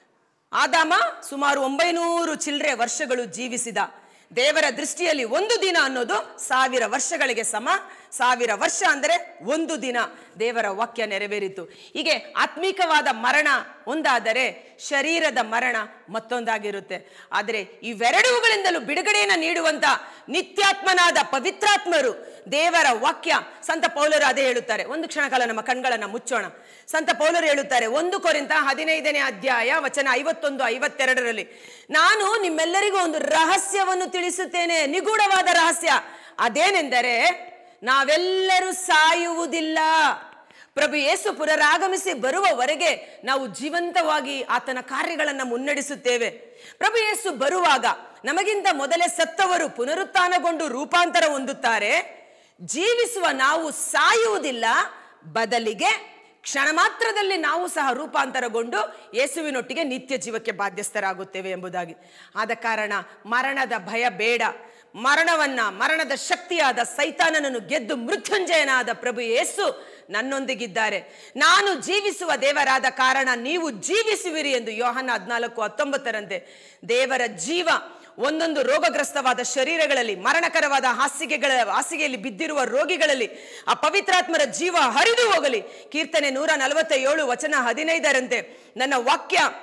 ಆದಾಮ ಸುಮಾರು ಒಂಬೈನೂರು ಚಿಲ್ಲರೆ ವರ್ಷಗಳು ಜೀವಿಸಿದ ದೇವರ ದೃಷ್ಟಿಯಲ್ಲಿ ಒಂದು ದಿನ ಅನ್ನೋದು ಸಾವಿರ ವರ್ಷಗಳಿಗೆ ಸಮ ಸಾವಿರ ವರ್ಷ ಅಂದರೆ ಒಂದು ದಿನ ದೇವರ ವಾಕ್ಯ ನೆರವೇರಿತು ಹೀಗೆ ಆತ್ಮೀಕವಾದ ಮರಣ ಒಂದಾದರೆ ಶರೀರದ ಮರಣ ಮತ್ತೊಂದಾಗಿರುತ್ತೆ ಆದರೆ ಇವೆರಡೂಗಳಿಂದಲೂ ಬಿಡುಗಡೆಯನ್ನು ನೀಡುವಂತ ನಿತ್ಯಾತ್ಮನಾದ ಪವಿತ್ರಾತ್ಮರು ದೇವರ ವಾಕ್ಯ ಸಂತ ಪೌಲರು ಅದೇ ಹೇಳುತ್ತಾರೆ ಒಂದು ಕ್ಷಣಕಾಲ ನಮ್ಮ ಕಣ್ಗಳನ್ನು ಮುಚ್ಚೋಣ ಸಂತ ಪೌಲರು ಹೇಳುತ್ತಾರೆ ಒಂದು ಕೊರಿಂತ ಹದಿನೈದನೇ ಅಧ್ಯಾಯ ವಚನ ಐವತ್ತೊಂದು ಐವತ್ತೆರಡರಲ್ಲಿ ನಾನು ನಿಮ್ಮೆಲ್ಲರಿಗೂ ಒಂದು ರಹಸ್ಯವನ್ನು ತಿಳಿಸುತ್ತೇನೆ ನಿಗೂಢವಾದ ರಹಸ್ಯ ಅದೇನೆಂದರೆ ನಾವೆಲ್ಲರೂ ಸಾಯುವುದಿಲ್ಲ ಪ್ರಭು ಯೇಸು ಪುನರಾಗಮಿಸಿ ಬರುವವರೆಗೆ ನಾವು ಜೀವಂತವಾಗಿ ಆತನ ಕಾರ್ಯಗಳನ್ನು ಮುನ್ನಡೆಸುತ್ತೇವೆ ಪ್ರಭು ಯೇಸು ಬರುವಾಗ ನಮಗಿಂತ ಮೊದಲೇ ಸತ್ತವರು ಪುನರುತ್ಥಾನಗೊಂಡು ರೂಪಾಂತರ ಹೊಂದುತ್ತಾರೆ ಜೀವಿಸುವ ನಾವು ಸಾಯುವುದಿಲ್ಲ ಬದಲಿಗೆ ಕ್ಷಣ ಮಾತ್ರದಲ್ಲಿ ನಾವು ಸಹ ರೂಪಾಂತರಗೊಂಡು ಯೇಸುವಿನೊಟ್ಟಿಗೆ ನಿತ್ಯ ಜೀವಕ್ಕೆ ಬಾಧ್ಯಸ್ಥರಾಗುತ್ತೇವೆ ಎಂಬುದಾಗಿ ಆದ ಕಾರಣ ಮರಣದ ಭಯ ಬೇಡ ಮರಣವನ್ನ ಮರಣದ ಶಕ್ತಿಯಾದ ಸೈತಾನನನ್ನು ಗೆದ್ದು ಮೃತ್ಯುಂಜಯನಾದ ಪ್ರಭು ಯೇಸು ನನ್ನೊಂದಿಗಿದ್ದಾರೆ ನಾನು ಜೀವಿಸುವ ದೇವರಾದ ಕಾರಣ ನೀವು ಜೀವಿಸುವಿರಿ ಎಂದು ಯೋಹನ ಹದಿನಾಲ್ಕು ಹತ್ತೊಂಬತ್ತರಂತೆ ದೇವರ ಜೀವ ಒಂದೊಂದು ರೋಗಗ್ರಸ್ತವಾದ ಶರೀರಗಳಲ್ಲಿ ಮರಣಕರವಾದ ಹಾಸಿಗೆಗಳ ಹಾಸಿಗೆಯಲ್ಲಿ ಬಿದ್ದಿರುವ ರೋಗಿಗಳಲ್ಲಿ ಆ ಪವಿತ್ರಾತ್ಮರ ಜೀವ ಹರಿದು ಹೋಗಲಿ ಕೀರ್ತನೆ ನೂರ ನಲವತ್ತ ಏಳು ವಚನ ಹದಿನೈದರಂತೆ ನನ್ನ ವಾಕ್ಯ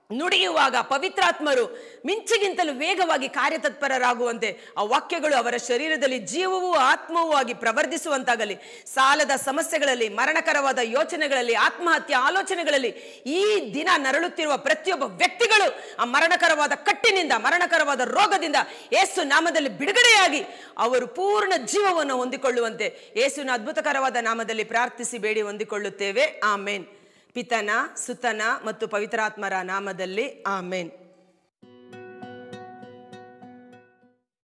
ನುಡಿಯುವಾಗ ಪವಿತ್ರಾತ್ಮರು ಮಿಂಚಿಗಿಂತಲೂ ವೇಗವಾಗಿ ಕಾರ್ಯತತ್ಪರರಾಗುವಂತೆ ಆ ವಾಕ್ಯಗಳು ಅವರ ಶರೀರದಲ್ಲಿ ಜೀವವೂ ಆತ್ಮವೂ ಆಗಿ ಪ್ರವರ್ಧಿಸುವಂತಾಗಲಿ ಸಾಲದ ಸಮಸ್ಯೆಗಳಲ್ಲಿ ಮರಣಕರವಾದ ಯೋಚನೆಗಳಲ್ಲಿ ಆತ್ಮಹತ್ಯೆ ಆಲೋಚನೆಗಳಲ್ಲಿ ಈ ದಿನ ನರಳುತ್ತಿರುವ ಪ್ರತಿಯೊಬ್ಬ ವ್ಯಕ್ತಿಗಳು ಆ ಮರಣಕರವಾದ ಕಟ್ಟಿನಿಂದ ಮರಣಕರವಾದ ರೋಗದಿಂದ ಏಸು ನಾಮದಲ್ಲಿ ಬಿಡುಗಡೆಯಾಗಿ ಅವರು ಪೂರ್ಣ ಜೀವವನ್ನು ಹೊಂದಿಕೊಳ್ಳುವಂತೆ ಏಸುವಿನ ಅದ್ಭುತಕರವಾದ ನಾಮದಲ್ಲಿ ಪ್ರಾರ್ಥಿಸಿ ಬೇಡಿ ಹೊಂದಿಕೊಳ್ಳುತ್ತೇವೆ ಆಮೇನ್ ಪಿತನ ಸುತನ ಮತ್ತು ಪವಿತ್ರಾತ್ಮರ ನಾಮದಲ್ಲಿ ಆಮೇನ್